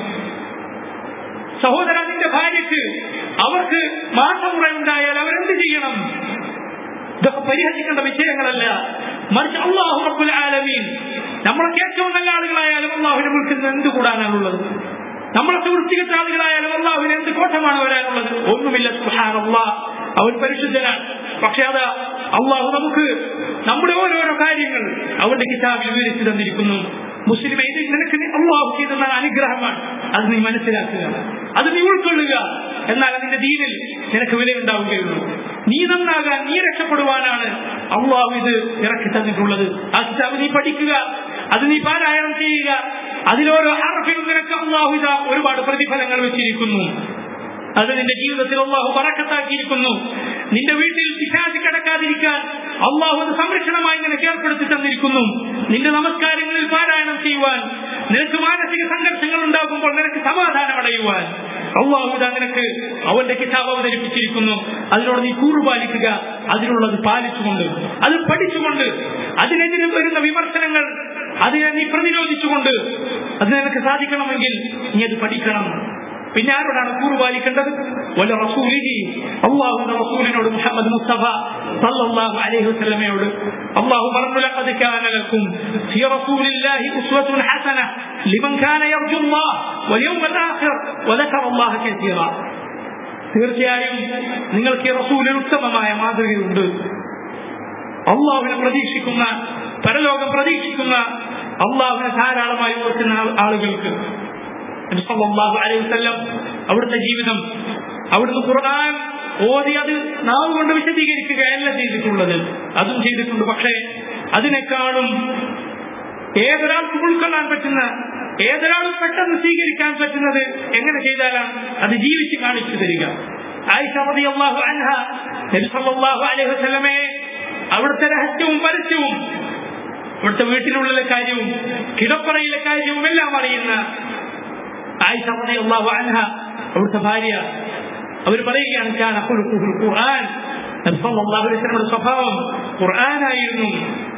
സഹോദര നിന്റെ ഭാര്യയ്ക്ക് അവർക്ക് മാസമുറ ഉണ്ടായാൽ അവരെന്ത് ചെയ്യണം ഇതൊക്കെ പരിഹരിക്കേണ്ട വിഷയങ്ങളല്ല മറിച്ച് അള്ളാഹു റബ്ബുൽ ആലമീൻ നമ്മളൊക്കെ ഏറ്റവും നല്ല ആളുകളായാലും അള്ളാഹുവിനെ വിളിക്കുന്നത് എന്ത് കൂടാനാണുള്ളത് നമ്മളൊക്കെ വൃത്തികെട്ട ആളുകളായാലും അള്ളാഹുവിന് എന്ത് കോട്ടമാണ് വരാനുള്ളത് ഒന്നുമില്ല സുഹാനല്ലാ അവൻ പരിശുദ്ധനാണ് പക്ഷെ അത് അള്ളാഹു നമുക്ക് നമ്മുടെ ഓരോരോ കാര്യങ്ങൾ അവന്റെ കിതാബിൽ വിവരിച്ചു തന്നിരിക്കുന്നു മുസ്ലിം ഇത് നിനക്ക് അള്ളാഹു ചെയ്തെന്ന അനുഗ്രഹമാണ് അത് നീ മനസ്സിലാക്കുക അത് നീ ഉൾക്കൊള്ളുക എന്നാൽ അതിന്റെ ദീനിൽ നിനക്ക് വിലയുണ്ടാവുകയുള്ളൂ നീ നന്നാകാൻ നീ രക്ഷപ്പെടുവാനാണ് അള്ളാഹു ഇത് ഇറക്കി തന്നിട്ടുള്ളത് ആ കിതാബ് നീ പഠിക്കുക അത് നീ പാരായണം ചെയ്യുക അതിലോരോ ഹർഫിനും നിനക്ക് അള്ളാഹു ഇതാ ഒരുപാട് പ്രതിഫലങ്ങൾ വെച്ചിരിക്കുന്നു അത് നിന്റെ ജീവിതത്തിൽ അള്ളാഹു പറക്കത്താക്കിയിരിക്കുന്നു നിന്റെ വീട്ടിൽ പിശാചി കിടക്കാതിരിക്കാൻ അള്ളാഹു അത് സംരക്ഷണമായി നിനക്ക് ഏർപ്പെടുത്തി തന്നിരിക്കുന്നു നിന്റെ നമസ്കാരങ്ങളിൽ പാരായണം ചെയ്യുവാൻ നിനക്ക് മാനസിക സംഘർഷങ്ങൾ ഉണ്ടാകുമ്പോൾ നിനക്ക് സമാധാനം അടയുവാൻ അള്ളാഹു ഇതാ നിനക്ക് അവന്റെ കിതാബ് അവതരിപ്പിച്ചിരിക്കുന്നു അതിനോട് നീ കൂറുപാലിക്കുക അതിനുള്ളത് പാലിച്ചുകൊണ്ട് അത് പഠിച്ചുകൊണ്ട് അതിനെതിരെ വരുന്ന വിമർശനങ്ങൾ അതിനെ നീ പ്രതിരോധിച്ചുകൊണ്ട് അത് നിനക്ക് സാധിക്കണമെങ്കിൽ നീ അത് പഠിക്കണം പിന്നെ ആരോടാണ് കൂറ് പാലിക്കേണ്ടത് വല്ല റസൂലിഹി അള്ളാഹുന്റെ റസൂലിനോട് മുഹമ്മദ് മുസ്തഫ സല്ലല്ലാഹു അലൈഹി വസല്ലമയോട് അള്ളാഹു പറഞ്ഞു ലഖദ് കാന ലക്കും ഫി റസൂലില്ലാഹി ഉസ്വത്തുൻ ഹസന ലിമൻ കാന യർജു അല്ലാഹ് വൽ യൗമൽ ആഖിർ വദക്കറ അല്ലാഹ കസീറ തീർച്ചയായും നിങ്ങൾക്ക് ഈ റസൂലിൽ ഉത്തമമായ മാതൃകയുണ്ട് അള്ളാഹുവിനെ പ്രതീക്ഷിക്കുന്ന പരലോകം പ്രതീക്ഷിക്കുന്ന അള്ളാഹുവിനെ ധാരാളമായി ഓർക്കുന്ന ആളുകൾക്ക് സല്ലല്ലാഹു അലൈഹി വസല്ലം അവിടുത്തെ ജീവിതം അവിടുന്ന് ഖുർആൻ ഓതി അത് നാവ് കൊണ്ട് വിശദീകരിക്കുകയല്ല ചെയ്തിട്ടുള്ളത് അതും ചെയ്തിട്ടുണ്ട് പക്ഷേ അതിനേക്കാളും ഏതൊരാൾക്കും ഉൾക്കൊള്ളാൻ പറ്റുന്ന ഏതൊരാളും പെട്ടെന്ന് സ്വീകരിക്കാൻ പറ്റുന്നത് എങ്ങനെ ചെയ്താലാണ് അത് ജീവിച്ച് കാണിച്ചു തരിക ആയിഷ റളിയല്ലാഹു അൻഹ നബി സല്ലല്ലാഹു അലൈഹി വസല്ലമയെ അവിടുത്തെ രഹസ്യവും പരസ്യവും ഇവിടുത്തെ വീട്ടിലുള്ള കാര്യവും കിടപ്പറയിലെ കാര്യവും എല്ലാം അറിയുന്ന ആയിഷ റളിയല്ലാഹു അൻഹ അവിടുത്തെ ഭാര്യ അവർ പറയുകയാണ് കാന ഖുലുഖുൽ ഖുർആൻ നബി സല്ലല്ലാഹു അലൈഹി വസല്ലമയുടെ സ്വഭാവം ഖുർആനായിരുന്നു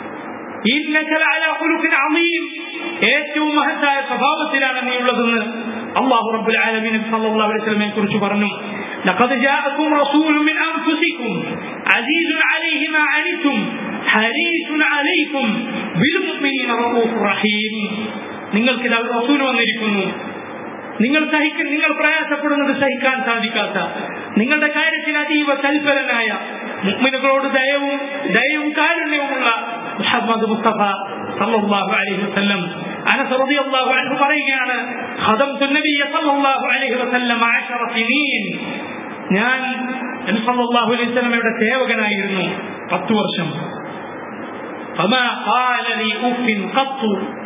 ഇന്നക ലഅലാ ഖുലുഖിൻ അളീം ഏറ്റവും മഹത്തായ സ്വഭാവത്തിലാണ് നീ ഉള്ളതെന്ന് അല്ലാഹു റബ്ബുൽ ആലമീൻ സല്ലല്ലാഹു അലൈഹി വസല്ലമയെ കുറിച്ച് പറഞ്ഞു لقد جاءكم رسول من أنفسكم عزيز عليه ما عنتم حريص عليكم بالمؤمنين رؤوف رحيم നിങ്ങൾക്ക് ഇതാ റസൂൽ വന്നിരിക്കുന്നു നിങ്ങൾ സഹിക്ക നിങ്ങൾ പ്രയാസപ്പെടുന്നത് സഹിക്കാൻ സാധിക്കാത്ത നിങ്ങളുടെ കാര്യത്തിൽ അതീവ തൽപരനായ മുഗ്മിനുകളോട് ദയവും ദയവും കാരുണ്യവുമുള്ള മുഹമ്മദ് മുസ്തഫ സല്ലല്ലാഹു അലൈഹി വസല്ലം അനസ് റളിയല്ലാഹു അൻഹു പറയുകയാണ് ഖദംതു നബിയ സല്ലല്ലാഹു അലൈഹി വസല്ലം 10 സിനീൻ ഞാൻ നബി സല്ലല്ലാഹു അലൈഹി വസല്ലമയുടെ സേവകനായിരുന്നു 10 വർഷം فما قال لي أف قط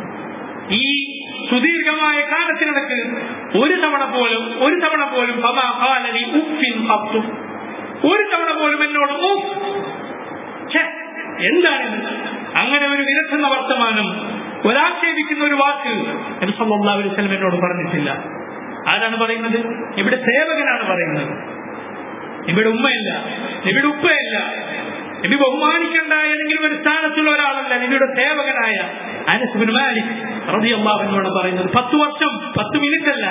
ഈ സുദീർഘമായ കാലത്തിനിടക്ക് ഒരു തവണ പോലും ഒരു തവണ പോലും ഫമാ ഖാല ലി ഉഫിൻ ഖത്തു ഒരു തവണ പോലും എന്നോട് ഉഫ് ഛെ, എന്താണിത് അങ്ങനെ ഒരു വിരട്ടുന്ന വർത്തമാനം ഒരാക്ഷേപിക്കുന്ന ഒരു വാക്ക് നബി സല്ലല്ലാഹു അലൈഹി വസല്ലം എന്നോട് പറഞ്ഞിട്ടില്ല ആരാണ് പറയുന്നത് ഇവിടെ സേവകനാണ് പറയുന്നത് ഇവിടെ ഉമ്മയല്ല ഇവിടെ ഉപ്പയല്ല നബി ബഹുമാനിക്കേണ്ട ഏതെങ്കിലും ഒരു സ്ഥാനത്തുള്ള ഒരാളല്ല നബിയുടെ സേവകനായ അനസ് ബിൻ മാലിക് റളിയല്ലാഹു അൻഹു ആണ് പറയുന്നത് പത്ത് വർഷം പത്ത് മിനിറ്റ് അല്ല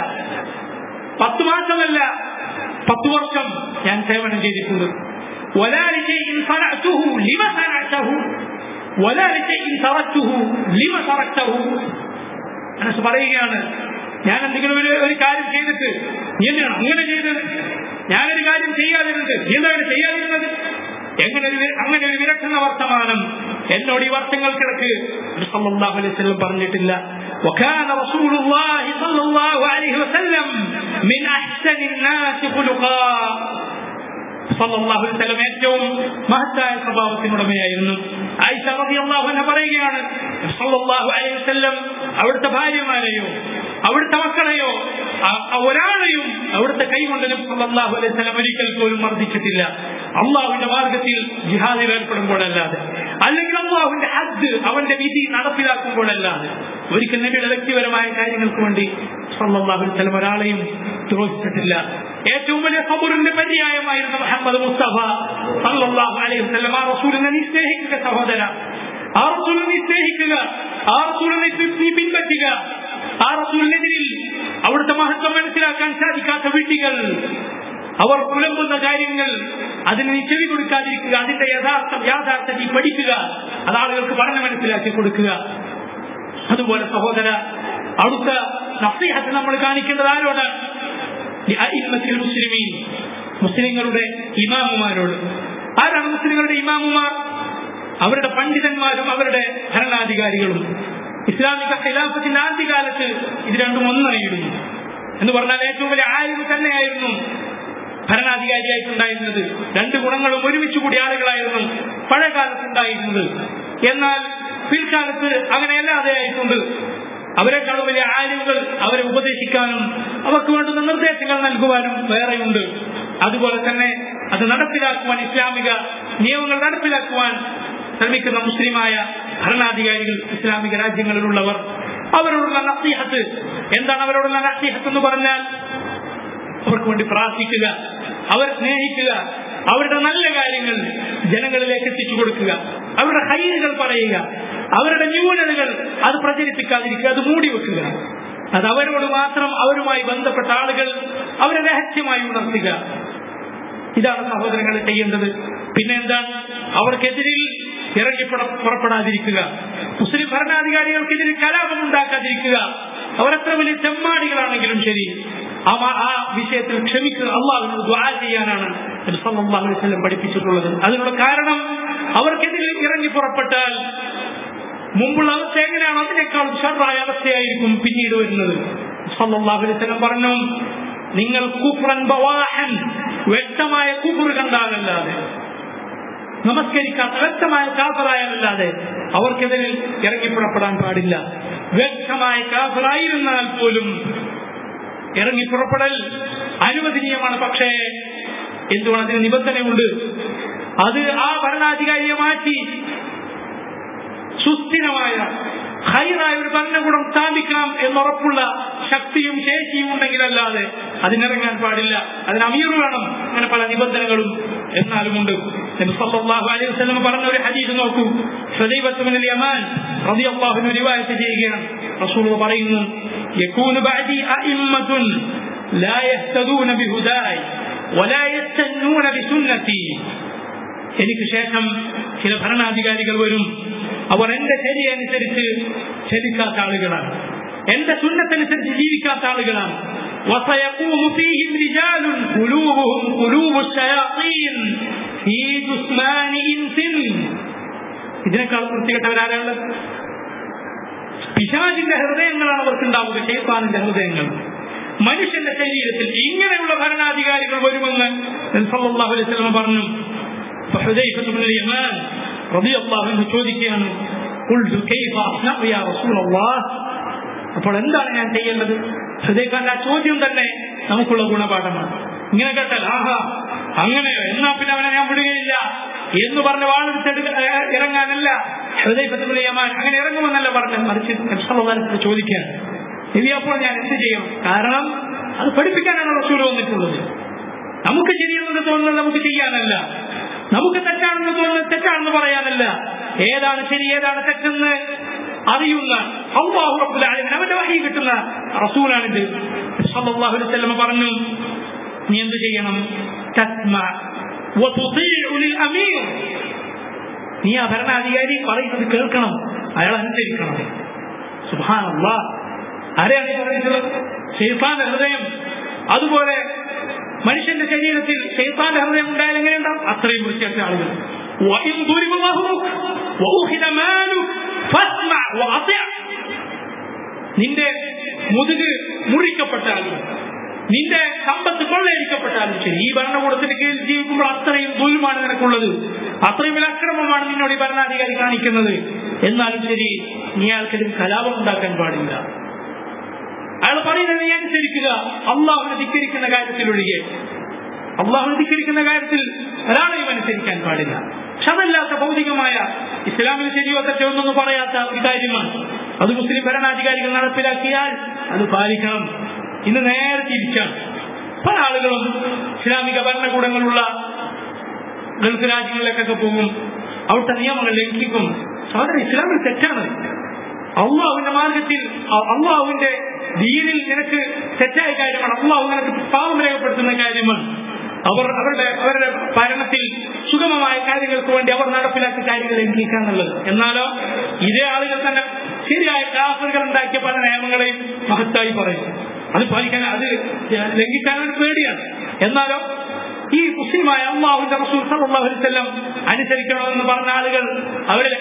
പത്ത് മാസമല്ല പത്ത് വർഷം ഞാൻ സേവനം ചെയ്തിട്ടുണ്ട് ولا لشيء صنعته لما صنعته ولا لشيء تركته لما تركته അനസ് പറയുകയാണ് ഞാൻ എന്തെങ്കിലും ഒരു ഒരു കാര്യം ചെയ്തിട്ട് നീ എന്തിനാണ് അങ്ങനെ ചെയ്തത് ഞാനൊരു കാര്യം ചെയ്യാതിരുന്നത് നീ എന്താണ് ചെയ്യാതിരുന്നത് എങ്ങനെ ഒരു വി- അങ്ങനെ ഒരു വിരട്ടുന്ന വർത്തമാനം എന്നോട് ഈ വർഷങ്ങൾക്കിടക്ക് നബി സല്ലല്ലാഹു അലൈഹി വസല്ലം പറഞ്ഞിട്ടില്ല وكان رسول الله صلى الله عليه وسلم من أحسن الناس خلقا സല്ലല്ലാഹു അലൈഹി വസല്ലം ഏറ്റവും മഹത്തായ സ്വഭാവത്തിനുടമയായിരുന്നു ആയിഷ റളിയല്ലാഹു അൻഹ പറയുകയാണ് സല്ലല്ലാഹു അലൈഹി വസല്ലം അവിടുത്തെ ഭാര്യമാരെയോ അവിടുത്തെ മക്കളെയോ അ- അ- ഒരാളെയും അവിടുത്തെ കൈകൊണ്ട് നബി സല്ലല്ലാഹു അലൈഹി വസല്ലം ഒരിക്കൽ പോലും മർദ്ദിച്ചിട്ടില്ല അള്ളാഹുവിന്റെ മാർഗത്തിൽ ജിഹാദിൽ ഏർപ്പെടുമ്പോഴല്ലാതെ അല്ലെങ്കിൽ അള്ളാഹുവിന്റെ ഹദ് അവന്റെ വിധി നടപ്പിലാക്കുമ്പോഴല്ലാതെ ഒരിക്കൽ നബിയുടെ വ്യക്തിപരമായ കാര്യങ്ങൾക്ക് വേണ്ടി സല്ലല്ലാഹു അലൈഹി വസല്ലം ഒരാളെയും ദ്രോഹിച്ചിട്ടില്ല ഏറ്റവും വലിയ സബറിന്റെ പര്യായമായിരുന്ന മുഹമ്മദ് മുസ്തഫ സല്ലല്ലാഹു അലൈഹി വസല്ലം ആ റസൂലിനെ നീ സ്നേഹിക്കുക സഹോദര ആ റസൂലിനെ നീ സ്നേഹിക്കുക ആ റസൂലിനെ നീ- നീ പിൻപറ്റുക ആ റസൂലിനെതിരിൽ അവിടുത്തെ മഹത്വം മനസ്സിലാക്കാൻ സാധിക്കാത്ത വിട്ടികൾ അവർ പുലമ്പുന്ന കാര്യങ്ങൾ അതിന് നീ ചെവി കൊടുക്കാതിരിക്കുക അതിന്റെ യഥാർത്ഥം യാഥാർത്ഥ്യം നീ പഠിക്കുക അത് ആളുകൾക്ക് പഠനം മനസ്സിലാക്കി കൊടുക്കുക അതുപോലെ സഹോദര അടുത്ത നസീഹത്ത് നമ്മൾ കാണിക്കേണ്ടത് ആരോടാണ് ലിഅഇമ്മത്തിൽ മുസ്ലിമീൻ മുസ്ലിങ്ങളുടെ ഇമാമുമാരോട് ആരാണ് മുസ്ലിങ്ങളുടെ ഇമാമുമാർ അവരുടെ പണ്ഡിതന്മാരും അവരുടെ ഭരണാധികാരികളും ഇസ്ലാമിക ഖിലാഫത്തിന്റെ ആദ്യകാലത്ത് ഇത് രണ്ടും ഒന്നായിരുന്നു എന്ന് പറഞ്ഞാൽ ഏറ്റവും വലിയ ആലിമ് തന്നെയായിരുന്നു ഭരണാധികാരിയായിട്ടുണ്ടായിരുന്നത് രണ്ട് ഗുണങ്ങളും ഒരുമിച്ച് കൂടി ആളുകളായിരുന്നു പഴയ കാലത്തുണ്ടായിരുന്നത് എന്നാൽ പിൽക്കാലത്ത് അങ്ങനെയല്ലാതെ ആയിട്ടുണ്ട് അവരെക്കാളും വലിയ ആലിമുകൾ അവരെ ഉപദേശിക്കാനും അവർക്ക് വേണ്ടുന്ന നിർദ്ദേശങ്ങൾ നൽകുവാനും വേറെയുണ്ട് അതുപോലെ തന്നെ അത് നടപ്പിലാക്കുവാൻ ഇസ്ലാമിക നിയമങ്ങൾ നടപ്പിലാക്കുവാൻ ശ്രമിക്കുന്ന മുസ്ലിമായ ഭരണാധികാരികൾ ഇസ്ലാമിക രാജ്യങ്ങളിലുള്ളവർ അവരോടുള്ള നസീഹത്ത് എന്താണ് അവരോടുള്ള നസീഹത്ത് എന്ന് പറഞ്ഞാൽ അവർക്ക് വേണ്ടി പ്രാർത്ഥിക്കുക അവരെ സ്നേഹിക്കുക അവരുടെ നല്ല കാര്യങ്ങൾ ജനങ്ങളിലേക്ക് എത്തിച്ചു കൊടുക്കുക അവരുടെ ഹൈനുകൾ പറയുക അവരുടെ ന്യൂനതകൾ അത് പ്രചരിപ്പിക്കാതിരിക്കുക അത് മൂടി വെക്കുക അത് അവരോട് മാത്രം അവരുമായി ബന്ധപ്പെട്ട ആളുകൾ അവരെ രഹസ്യമായി ഉണർത്തുക ഇതാണ് സഹോദരങ്ങൾ ചെയ്യേണ്ടത് പിന്നെ എന്താണ് അവർക്കെതിരിൽ ഇറങ്ങി പുറ- പുറപ്പെടാതിരിക്കുക മുസ്ലിം ഭരണാധികാരികൾക്കെതിരെ കലാപം ഉണ്ടാക്കാതിരിക്കുക അവരെത്ര വലിയ ചെമ്മാടികളാണെങ്കിലും ശരി ആ മ- ആ വിഷയത്തിൽ ക്ഷമിക്കുക അള്ളാഹുവിനോട് ദ്വാ ചെയ്യാനാണ് നബി സല്ലല്ലാഹു അലൈഹി വസല്ലം പഠിപ്പിച്ചിട്ടുള്ളത് അതിനുള്ള കാരണം അവർക്കെതിരെ ഇറങ്ങി പുറപ്പെട്ടാൽ മുമ്പുള്ള അവസ്ഥ എങ്ങനെയാണ് അതിനേക്കാൾ ഷറായ അവസ്ഥയായിരിക്കും പിന്നീട് വരുന്നത് സല്ലല്ലാഹു അലൈഹി വസല്ലം പറഞ്ഞു നിങ്ങൾ കുഫ്രൻ ബവാഹൻ വ്യക്തമായ കുഫർ കണ്ടാലല്ലാതെ നമസ്കരിക്കാത്ത വ്യക്തമായ കാഫറായാലല്ലാതെ അവർക്കെതിരെ ഇറങ്ങി പുറപ്പെടാൻ പാടില്ല വ്യക്തമായ കാഫറായിരുന്നാൽ പോലും ഇറങ്ങി പുറപ്പെടൽ അനുവദനീയമാണ് പക്ഷേ എന്തുകൊണ്ട് അതിന് നിബന്ധനയുണ്ട് അത് ആ ഭരണാധികാരിയെ മാറ്റി സുസ്ഥിരമായ ഹൈറായ ഒരു ഭരണകൂടം സ്ഥാപിക്കാം എന്നുറപ്പുള്ള ശക്തിയും ശേഷിയും ഉണ്ടെങ്കിലല്ലാതെ അതിനിറങ്ങാൻ പാടില്ല അതിന് അമീർ വേണം അങ്ങനെ പല നിബന്ധനകളും എന്നാലും ഉണ്ട് നബി സല്ലല്ലാഹു അലൈഹി വസല്ലം പറഞ്ഞ ഒരു ഹദീസ് നോക്കൂ ഹുദൈബത്ത് ബിൻ യമാൻ റളിയല്ലാഹു അൻഹു റിവായത്ത് ചെയ്യുകയാണ് റസൂൽ പറയുന്നു യകൂനു ബഅദി അഇമ്മത്തുൻ ലാ യഹ്തദൂന ബിഹുദായി വലാ യസ്തന്നൂന ബിസുന്നതി എനിക്ക് ശേഷം ചില ഭരണാധികാരികൾ വരും അവർ എന്റെ ശരി അനുസരിച്ച് ചലിക്കാത്ത ആളുകളാണ് എന്റെ സുന്നത്തനുസരിച്ച് ജീവിക്കാത്ത ആളുകളാണ് وسيقوم فيهم رجال قلوبهم قلوب الشياطين في جثمان إنس ഇതിനേക്കാൾ വൃത്തികെട്ടവരാരുള്ളത് പിശാചിന്റെ ഹൃദയങ്ങളാണ് അവർക്ക് ഉണ്ടാവുക ഷെയ്ത്താനിന്റെ ഹൃദയങ്ങൾ മനുഷ്യന്റെ ശരീരത്തിൽ ഇങ്ങനെയുള്ള ഭരണാധികാരികൾ വരുമെന്ന് നബി സല്ലല്ലാഹു അലൈഹി വസല്ലം പറഞ്ഞു فحذيفة بن اليمان റളിയല്ലാഹു അൻഹു ചോദിക്കുകയാണ് ഖുൽതു കൈഫ അസ്നഉ യാ റസൂലല്ലാഹ് അപ്പോൾ എന്താണ് ഞാൻ ചെയ്യേണ്ടത് ഹൃദയക്കാരന്റെ ആ ചോദ്യം തന്നെ നമുക്കുള്ള ഗുണപാഠമാണ് ഇങ്ങനെ കേട്ടാൽ ആഹാ അങ്ങനെ എന്നാ പിന്നെ അവനെ ഞാൻ വിടുകയില്ല എന്ന് പറഞ്ഞ് വാളെടുത്തെടു ഇറങ്ങാനല്ല ഹൃദയപത്തിലുള്ള യമാൻ അങ്ങനെ ഇറങ്ങുമെന്നല്ല പറഞ്ഞ് മറിച്ച് നബ്സല്ലാലത്തിൽ ചോദിക്കുകയാണ് ഇനി അപ്പോൾ ഞാൻ എന്ത് ചെയ്യണം കാരണം അത് പഠിപ്പിക്കാനാണ് റസൂൽ വന്നിട്ടുള്ളത് നമുക്ക് ശരിയെന്ന് തോന്നുന്നത് നമുക്ക് ചെയ്യാനല്ല നമുക്ക് തെറ്റാണെന്ന് തോന്നുന്നത് തെറ്റാണെന്ന് പറയാനല്ല ഏതാണ് ശരി ഏതാണ് തെറ്റെന്ന് അറിയുന്ന അള്ളാഹു റബ്ബുൽ ആലമീൻ അവന്റെ വഹി കിട്ടുന്ന റസൂലാണിത് സല്ലല്ലാഹു അലൈഹി വസല്ലം പറഞ്ഞു നീ എന്ത് ചെയ്യണം തസ്മ വതുതീഉ ലിൽ അമീർ നീ ആ ഭരണാധികാരി പറയുന്നത് കേൾക്കണം അയാൾ അനുസരിക്കണം സുബ്ഹാനല്ലാഹ് ആരെയാണ് ഈ പറയുന്നത് ഷെയ്ത്താന്റെ ഹൃദയം അതുപോലെ മനുഷ്യന്റെ ശരീരത്തിൽ ഷെയ്ത്താന്റെ ഹൃദയം ഉണ്ടായാൽ എങ്ങനെയുണ്ടാവും അത്രയും വൃത്തിയാച്ച ആളുകൾ وإن ضرب ظهرك وأخذ مالك فاسمع وأطع നിന്റെ മുതുക് മുറിക്കപ്പെട്ടാലും നിന്റെ സമ്പത്ത് കൊള്ളയടിക്കപ്പെട്ടാലും ശരി ഈ ഭരണകൂടത്തിന്റെ കീഴിൽ ജീവിക്കുമ്പോൾ അത്രയും ദുൽമാണ് നിനക്കുള്ളത് അത്രയും വലിയ അക്രമമാണ് നിന്നോട് ഈ ഭരണാധികാരി കാണിക്കുന്നത് എന്നാലും ശരി നീ ആൾക്കൊരു കലാപം ഉണ്ടാക്കാൻ പാടില്ല അയാൾ പറയുന്നത് നീ അനുസരിക്കുക അള്ളാഹുനെ ധിക്കരിക്കുന്ന കാര്യത്തിലൊഴികെ അള്ളാഹുനെ ധിക്കരിക്കുന്ന കാര്യത്തിൽ ഒരാളെയും അനുസരിക്കാൻ പാടില്ല ക്ഷമല്ലാത്ത ഭൗതികമായ ഇസ്ലാമിൽ ശരിയോ തെറ്റോ എന്നൊന്നും പറയാത്ത ഒരു കാര്യമാണ് അത് മുസ്ലിം ഭരണാധികാരികൾ നടപ്പിലാക്കിയാൽ അത് പാലിക്കണം ഇന്ന് നേരെ തിരിച്ചാണ് പല ആളുകളും ഇസ്ലാമിക ഭരണകൂടങ്ങളുള്ള ഗൾഫ് രാജ്യങ്ങളിലേക്കൊക്കെ പോകും അവിടുത്തെ നിയമങ്ങൾ ലംഘിക്കും സഹോദരൻ ഇസ്ലാമിൽ തെറ്റാണ് അള്ളാഹുവിന്റെ മാർഗത്തിൽ അള്ളാഹുവിന്റെ ദീനിൽ നിനക്ക് തെറ്റായ കാര്യമാണ് അള്ളാഹു നിനക്ക് പാവം രേഖപ്പെടുത്തുന്ന കാര്യമാണ് അവർ അവരുടെ അവരുടെ ഭരണത്തിൽ സുഗമമായ കാര്യങ്ങൾക്ക് വേണ്ടി അവർ നടപ്പിലാക്കിയ കാര്യങ്ങൾ ലംഘിക്കാന്നുള്ളത് എന്നാലോ ഇതേ ആളുകൾ തന്നെ ശരിയായ കാഫറുകൾ ഉണ്ടാക്കിയ പല നിയമങ്ങളെയും മഹത്തായി പറയും അത് പാലിക്കാൻ അത് ലംഘിക്കാൻ ഒരു പേടിയാണ് എന്നാലോ ഈ മുസ്ലിമായ അള്ളാഹുന്റെ റസൂൽ സല്ലല്ലാഹു അലൈഹി വസല്ലം അനുസരിക്കണമെന്ന് പറഞ്ഞ ആളുകൾ അവര്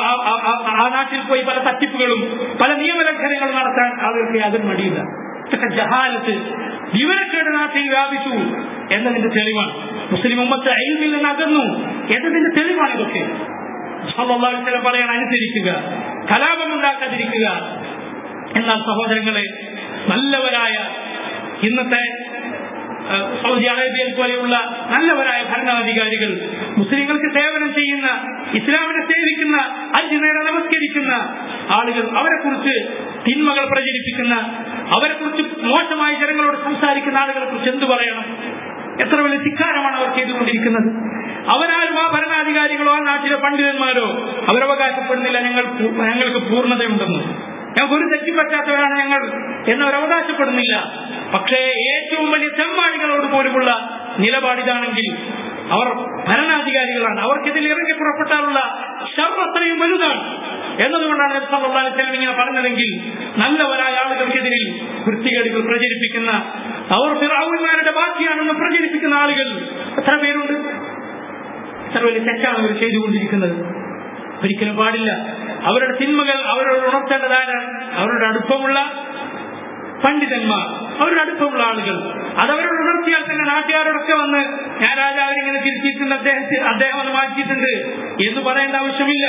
ആ നാട്ടിൽ പോയി പല തട്ടിപ്പുകളും പല നിയമലംഘനങ്ങളും നടത്താൻ ആളുകൾക്ക് യാതൊരു മടിയില്ല ഇതൊക്കെ ജഹാലത്ത് വിവരക്കേട് നാട്ടിൽ വ്യാപിച്ചു എന്നതിന്റെ തെളിവാണ് മുസ്ലിം ഉമ്മത്ത് അയിൽമിൽ നിന്ന് അകന്നു എന്നതിന്റെ തെളിവാണ് ഇതൊക്കെ സല്ലല്ലാഹു അലൈഹി വസല്ലം പറയാൻ അനുസരിക്കുക കലാപം ഉണ്ടാക്കാതിരിക്കുക എന്നാൽ സഹോദരങ്ങളെ നല്ലവരായ ഇന്നത്തെ സൗദി അറേബ്യയിൽ പോലെയുള്ള നല്ലവരായ ഭരണാധികാരികൾ മുസ്ലിങ്ങൾക്ക് സേവനം ചെയ്യുന്ന ഇസ്ലാമിനെ സേവിക്കുന്ന അഞ്ചു നേരം നമസ്കരിക്കുന്ന ആളുകൾ അവരെ കുറിച്ച് തിന്മകൾ പ്രചരിപ്പിക്കുന്ന അവരെ കുറിച്ച് മോശമായ ജനങ്ങളോട് സംസാരിക്കുന്ന ആളുകളെ കുറിച്ച് എന്തു പറയണം എത്ര വലിയ ധിക്കാരമാണ് അവർ ചെയ്തുകൊണ്ടിരിക്കുന്നത് അവരാരും ആ ഭരണാധികാരികളോ ആ നാട്ടിലെ പണ്ഡിതന്മാരോ അവരവകാശപ്പെടുന്നില്ല ഞങ്ങൾ ഞങ്ങൾക്ക് പൂർണ്ണതയുണ്ടെന്ന് ഞങ്ങൾക്ക് ഒരു തെറ്റി പറ്റാത്തവരാണ് ഞങ്ങൾ എന്നവർ അവകാശപ്പെടുന്നില്ല പക്ഷേ ഏറ്റവും വലിയ തെമ്മാടികളോട് പോലുമുള്ള നിലപാടിതാണെങ്കിൽ അവർ ഭരണാധികാരികളാണ് അവർക്കിതിൽ ഇറങ്ങി പുറപ്പെട്ടാലുള്ള ശർമ്മത്രയും വലുതാണ് എന്നതുകൊണ്ടാണ് നബ്സല്ലാസ്ലം ഇങ്ങനെ പറഞ്ഞതെങ്കിൽ നല്ലവരായ ആളുകൾക്കെതിരിൽ വൃത്തികേടുകൾ പ്രചരിപ്പിക്കുന്ന അവർ ഫിറാവുന്മാരുടെ ബാക്കിയാണെന്ന് പ്രചരിപ്പിക്കുന്ന ആളുകൾ എത്ര പേരുണ്ട് എത്ര വലിയ തെറ്റാണ് അവർ ചെയ്തുകൊണ്ടിരിക്കുന്നത് ഒരിക്കലും പാടില്ല അവരുടെ തിന്മകൾ അവരോട് ഉണർത്തേണ്ടതാരാണ് അവരുടെ അടുപ്പമുള്ള പണ്ഡിതന്മാർ അവരുടെ അടുപ്പമുള്ള ആളുകൾ അതവരോട് ഉണർത്തിയാൽ തന്നെ നാട്ടുകാരോടൊക്കെ വന്ന് ഞാൻ രാജാവിനെ ഇങ്ങനെ തിരിച്ചിട്ടുണ്ട് അദ്ദേഹത്തെ അദ്ദേഹം അത് മാറ്റിയിട്ടുണ്ട് എന്ന് പറയേണ്ട ആവശ്യമില്ല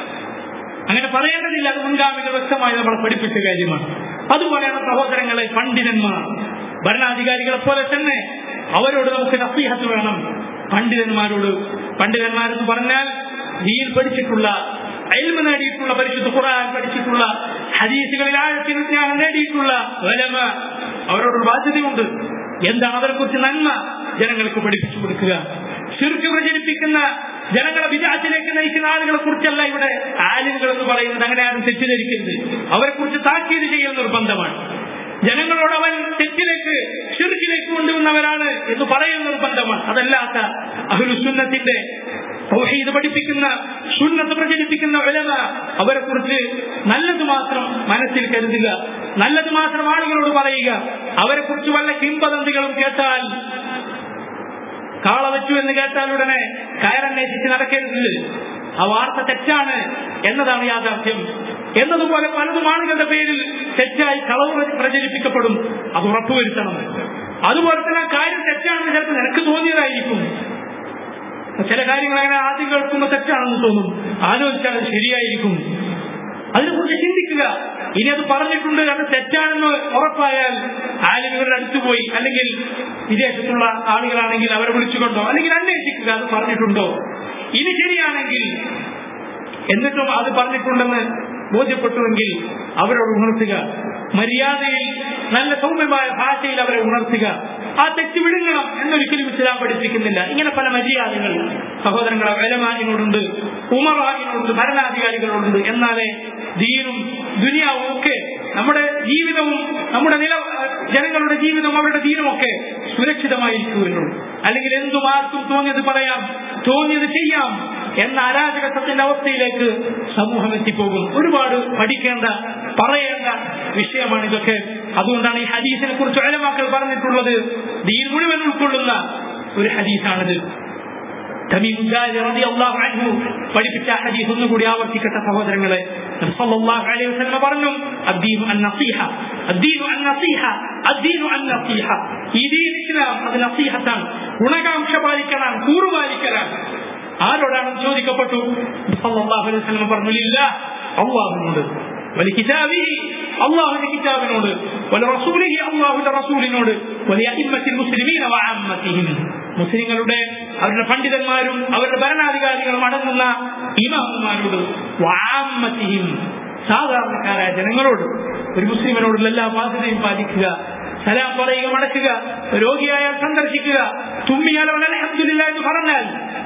അങ്ങനെ പറയേണ്ടതില്ല അത് മുൻഗാമികൾ വ്യക്തമായി നമ്മൾ പഠിപ്പിച്ച കാര്യമാണ് അതുപോലെയാണ് സഹോദരങ്ങളെ പണ്ഡിതന്മാർ ഭരണാധികാരികളെ പോലെ തന്നെ അവരോട് നമുക്ക് നസീഹത്ത് വേണം പണ്ഡിതന്മാരോട് പണ്ഡിതന്മാരെന്ന് പറഞ്ഞാൽ ദീൻ പഠിച്ചിട്ടുള്ള അയൽമ നേടിയിട്ടുള്ള പരിശുദ്ധ ഖുർആൻ പഠിച്ചിട്ടുള്ള ഹദീസുകളിൽ ആഴത്തിൽ ജ്ഞാനം നേടിയിട്ടുള്ള വലമ അവരോടൊരു ബാധ്യതയുണ്ട് എന്താണ് അവരെ കുറിച്ച് നന്മ ജനങ്ങൾക്ക് പഠിപ്പിച്ചു കൊടുക്കുക ശിർക്ക് പ്രചരിപ്പിക്കുന്ന ജനങ്ങളെ വിജാത്തിലേക്ക് നയിക്കുന്ന ആളുകളെ കുറിച്ചല്ല ഇവിടെ ആലിമുകൾ എന്ന് പറയുന്നത് അങ്ങനെ ആരും തെറ്റിദ്ധരിക്കരുത് അവരെ കുറിച്ച് താക്കീത് ചെയ്യൽ നിർബന്ധമാണ് ജനങ്ങളോട് അവൻ തെറ്റിലേക്ക് ഷിർക്കിലേക്ക് കൊണ്ടുവന്നവരാണ് എന്ന് പറയുന്ന നിർബന്ധമാണ് അതല്ലാത്ത അഹുലുസുന്നത്തിന്റെ തൗഹീദ് പഠിപ്പിക്കുന്ന സുന്നത്ത് പ്രചരിപ്പിക്കുന്ന വിലമ അവരെ കുറിച്ച് നല്ലത് മാത്രം മനസ്സിൽ കരുതുക നല്ലത് മാത്രം ആളുകളോട് പറയുക അവരെ കുറിച്ച് വല്ല കിംബദന്തികളും കേട്ടാൽ കാള വെച്ചു എന്ന് കേട്ടാൽ ഉടനെ കയറന്വേഷിച്ച് നടക്കരുത് ആ വാർത്ത തെറ്റാണ് എന്നതാണ് യാഥാർത്ഥ്യം എന്നതുപോലെ പലതും ആളുകളുടെ പേരിൽ തെറ്റായി കളവ് പ്രചരിപ്പിക്കപ്പെടും അത് ഉറപ്പുവരുത്തണം അതുപോലെ തന്നെ ആ കാര്യം തെറ്റാണെന്ന് ചിലപ്പോൾ നിനക്ക് തോന്നിയതായിരിക്കും ചില കാര്യങ്ങൾ അങ്ങനെ ആദ്യം കേൾക്കുമ്പോൾ തെറ്റാണെന്ന് തോന്നും ആലോചിച്ചാൽ അത് ശരിയായിരിക്കും അതിനെക്കുറിച്ച് ചിന്തിക്കുക ഇനി അത് പറഞ്ഞിട്ടുണ്ട് അത് തെറ്റാണെന്ന് ഉറപ്പായാൽ ആലിമുകളുടെ അടുത്ത് പോയി അല്ലെങ്കിൽ വിദേശത്തുള്ള ആളുകളാണെങ്കിൽ അവരെ വിളിച്ചുകൊണ്ടോ അല്ലെങ്കിൽ അന്വേഷിക്കുക അത് പറഞ്ഞിട്ടുണ്ടോ ഇനി ശരിയാണെങ്കിൽ എന്നിട്ടും അത് പറഞ്ഞിട്ടുണ്ടെന്ന് ബോധ്യപ്പെട്ടുവെങ്കിൽ അവരോട് ഉണർത്തുക മര്യാദയിൽ നല്ല സൗമ്യമായ ഭാഷയിൽ അവരെ ഉണർത്തുക ആ തെറ്റ് വിഴുങ്ങണം എന്നൊരിക്കലും ഇസ്ലാം പഠിപ്പിക്കുന്നില്ല ഇങ്ങനെ പല മര്യാദകൾ സഹോദരങ്ങളെ വേലമാനിനോടുണ്ട് ഉമറാനിനോടുണ്ട് ഭരണാധികാരികളോടുണ്ട് എന്നാലേ ദീനും ദുനിയാവും ഒക്കെ നമ്മുടെ ജീവിതവും നമ്മുടെ നില ജനങ്ങളുടെ ജീവിതവും അവരുടെ ദീനുമൊക്കെ സുരക്ഷിതമായിരിക്കുമല്ലോ അല്ലെങ്കിൽ എന്തും ആർക്കും തോന്നിയത് പറയാം തോന്നിയത് ചെയ്യാം എന്ന അരാജകത്വത്തിന്റെ അവസ്ഥയിലേക്ക് സമൂഹം എത്തിപ്പോകും ഒരുപാട് പഠിക്കേണ്ട പറയേണ്ട വിഷയമാണ് ഇതൊക്കെ അതുകൊണ്ടാണ് ഈ ഹദീസിനെ കുറിച്ച് അലമാക്കൾ പറഞ്ഞിട്ടുള്ളത് ദീൻ മുഴുവൻ ഉൾക്കൊള്ളുന്ന ഒരു ഹദീസാണിത് പഠിപ്പിച്ച ഹദീസ് ഒന്നുകൂടി ആവർത്തിക്കട്ടെ സഹോദരങ്ങളെ സല്ലല്ലാഹു അലൈഹി വസല്ലം പറഞ്ഞു അദ്ദീനു അന്നസീഹ അദ്ദീനു അന്നസീഹ അദ്ദീനു അന്നസീഹ ഈ ദീൻ ഇസ്ലാം അത് നസീഹത്താണ് ഗുണകാംക്ഷ പാലിക്കലാണ് കൂറുപാലിക്കലാണ് ആരോടാണെന്ന് ചോദിക്കപ്പെട്ടു സല്ലല്ലാഹു അലൈഹി വസല്ലം പറഞ്ഞു ഇല്ല അള്ളാഹുവിനോട് വലി കിതാബിഹി അള്ളാഹുവിന്റെ കിതാബിനോട് വലി റസൂലിഹി അള്ളാഹുവിന്റെ റസൂലിനോട് വലിയ അയിമ്മത്തിൽ മുസ്ലിമീന വഅമ്മത്തിഹിം മുസ്ലിങ്ങളുടെ അവരുടെ പണ്ഡിതന്മാരും അവരുടെ ഭരണാധികാരികളും അടങ്ങുന്ന ഇമാമുമാരോട് വഅമ്മത്തിഹിം സാധാരണക്കാരായ ജനങ്ങളോട് ഒരു മുസ്ലിമിനോടുള്ള എല്ലാ ബാധ്യതയും പാലിക്കുക സലാം പറയുക മടക്കുക രോഗിയായാൽ സന്ദർശിക്കുക തുമ്മിയാൽ അവൻ അൽഹംദുലില്ലാ എന്ന് പറഞ്ഞാൽ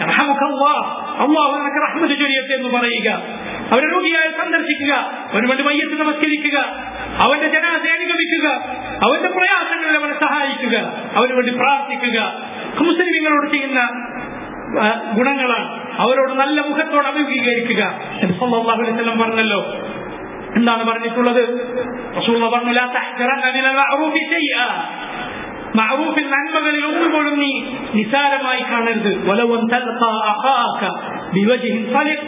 അള്ളാഹു നിനക്ക് റഹ്മത്ത് ചൊരിയട്ടെ എന്ന് പറയുക അവരെ രോഗിയായി സന്ദർശിക്കുക അവന് വേണ്ടി മയ്യത്ത് നമസ്കരിക്കുക അവന്റെ ജനാസെ അനുഗമിക്കുക അവന്റെ പ്രയാസങ്ങളിൽ അവനെ സഹായിക്കുക അവന് വേണ്ടി പ്രാർത്ഥിക്കുക മുസ്ലിങ്ങളോട് ചെയ്യുന്ന ഗുണങ്ങളാണ് അവരോട് നല്ല മുഖത്തോട് അഭിമുഖീകരിക്കുക സല്ലല്ലാഹു അലൈഹി വസല്ലം പറഞ്ഞല്ലോ എന്താണ് പറഞ്ഞിട്ടുള്ളത് റസൂലുള്ള പറഞ്ഞു ലാ തഹ്ഖറന്ന മിനൽ മഅറൂഫി ശൈഅ മഅറൂഫിൽ നന്മകളിൽ ഒന്നുപോലും നീ നിസാരമായി കാണരുത് വലവൻ തൽഖാ അഖാക ബിവജ്ഹിൻ സലിഖ്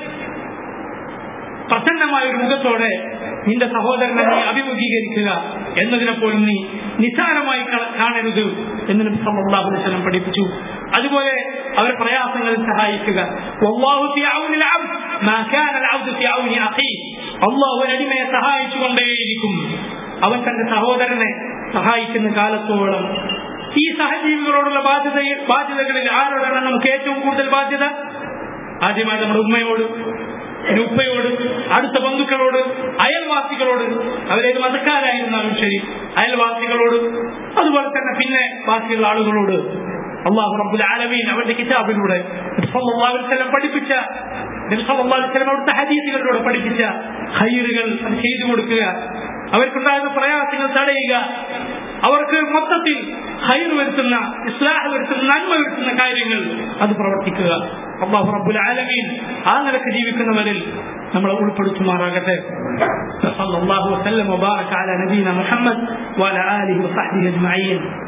പ്രസന്നമായ ഒരു മുഖത്തോടെ നിന്റെ സഹോദരനെ നീ അഭിമുഖീകരിക്കുക എന്നതിനെ പോലും നീ നിസാരമായി കാണരുത് എന്ന് നബി സല്ലല്ലാഹു അലൈഹി വസല്ലം പഠിപ്പിച്ചു അതുപോലെ അവർ പ്രയാസങ്ങളിൽ സഹായിക്കുക വല്ലാഹു ഫി ഔനിൽ അബ്ദ് മാ കാന അൽ അബ്ദു ഫി ഔനി അഖീഹി അള്ളാഹു അടിമയെ സഹായിച്ചുകൊണ്ടേയിരിക്കും അവൻ തന്റെ സഹോദരനെ സഹായിക്കുന്ന കാലത്തോളം ഈ സഹജീവികളോടുള്ള ബാധ്യത ബാധ്യതകളിൽ ആരോടാണ് നമുക്ക് ഏറ്റവും കൂടുതൽ ബാധ്യത ആദ്യമായി നമ്മുടെ ഉമ്മയോട് പിന്നെ ഉപ്പയോട് അടുത്ത ബന്ധുക്കളോട് അയൽവാസികളോട് അവരേത് മതക്കാരായിരുന്നാലും ശരി അയൽവാസികളോട് അതുപോലെ തന്നെ പിന്നെ ബാക്കിയുള്ള ആളുകളോട് അള്ളാഹു റബ്ബുൽ ആലമീൻ അവന്റെ കിതാബിലൂടെ പഠിപ്പിച്ച അവിടുത്തെ ഹദീസുകളിലൂടെ പഠിപ്പിച്ച ഹൈറുകൾ അത് ചെയ്തു കൊടുക്കുക അവർക്കുണ്ടാകുന്ന പ്രയാസങ്ങൾ തടയുക അവർക്ക് മൊത്തത്തിൽ ഹൈർ വരുത്തുന്ന ഇസ്ലാഹ് വരുത്തുന്ന നന്മ വരുത്തുന്ന കാര്യങ്ങൾ അത് പ്രവർത്തിക്കുക അള്ളാഹു റബ്ബുൽ ആലമീൻ ആ നിലക്ക് ജീവിക്കുന്നവരിൽ നമ്മളെ ഉൾപ്പെടുത്തുമാറാകട്ടെ صلى الله وسلم وبارك على نبينا محمد وعلى اله وصحبه اجمعين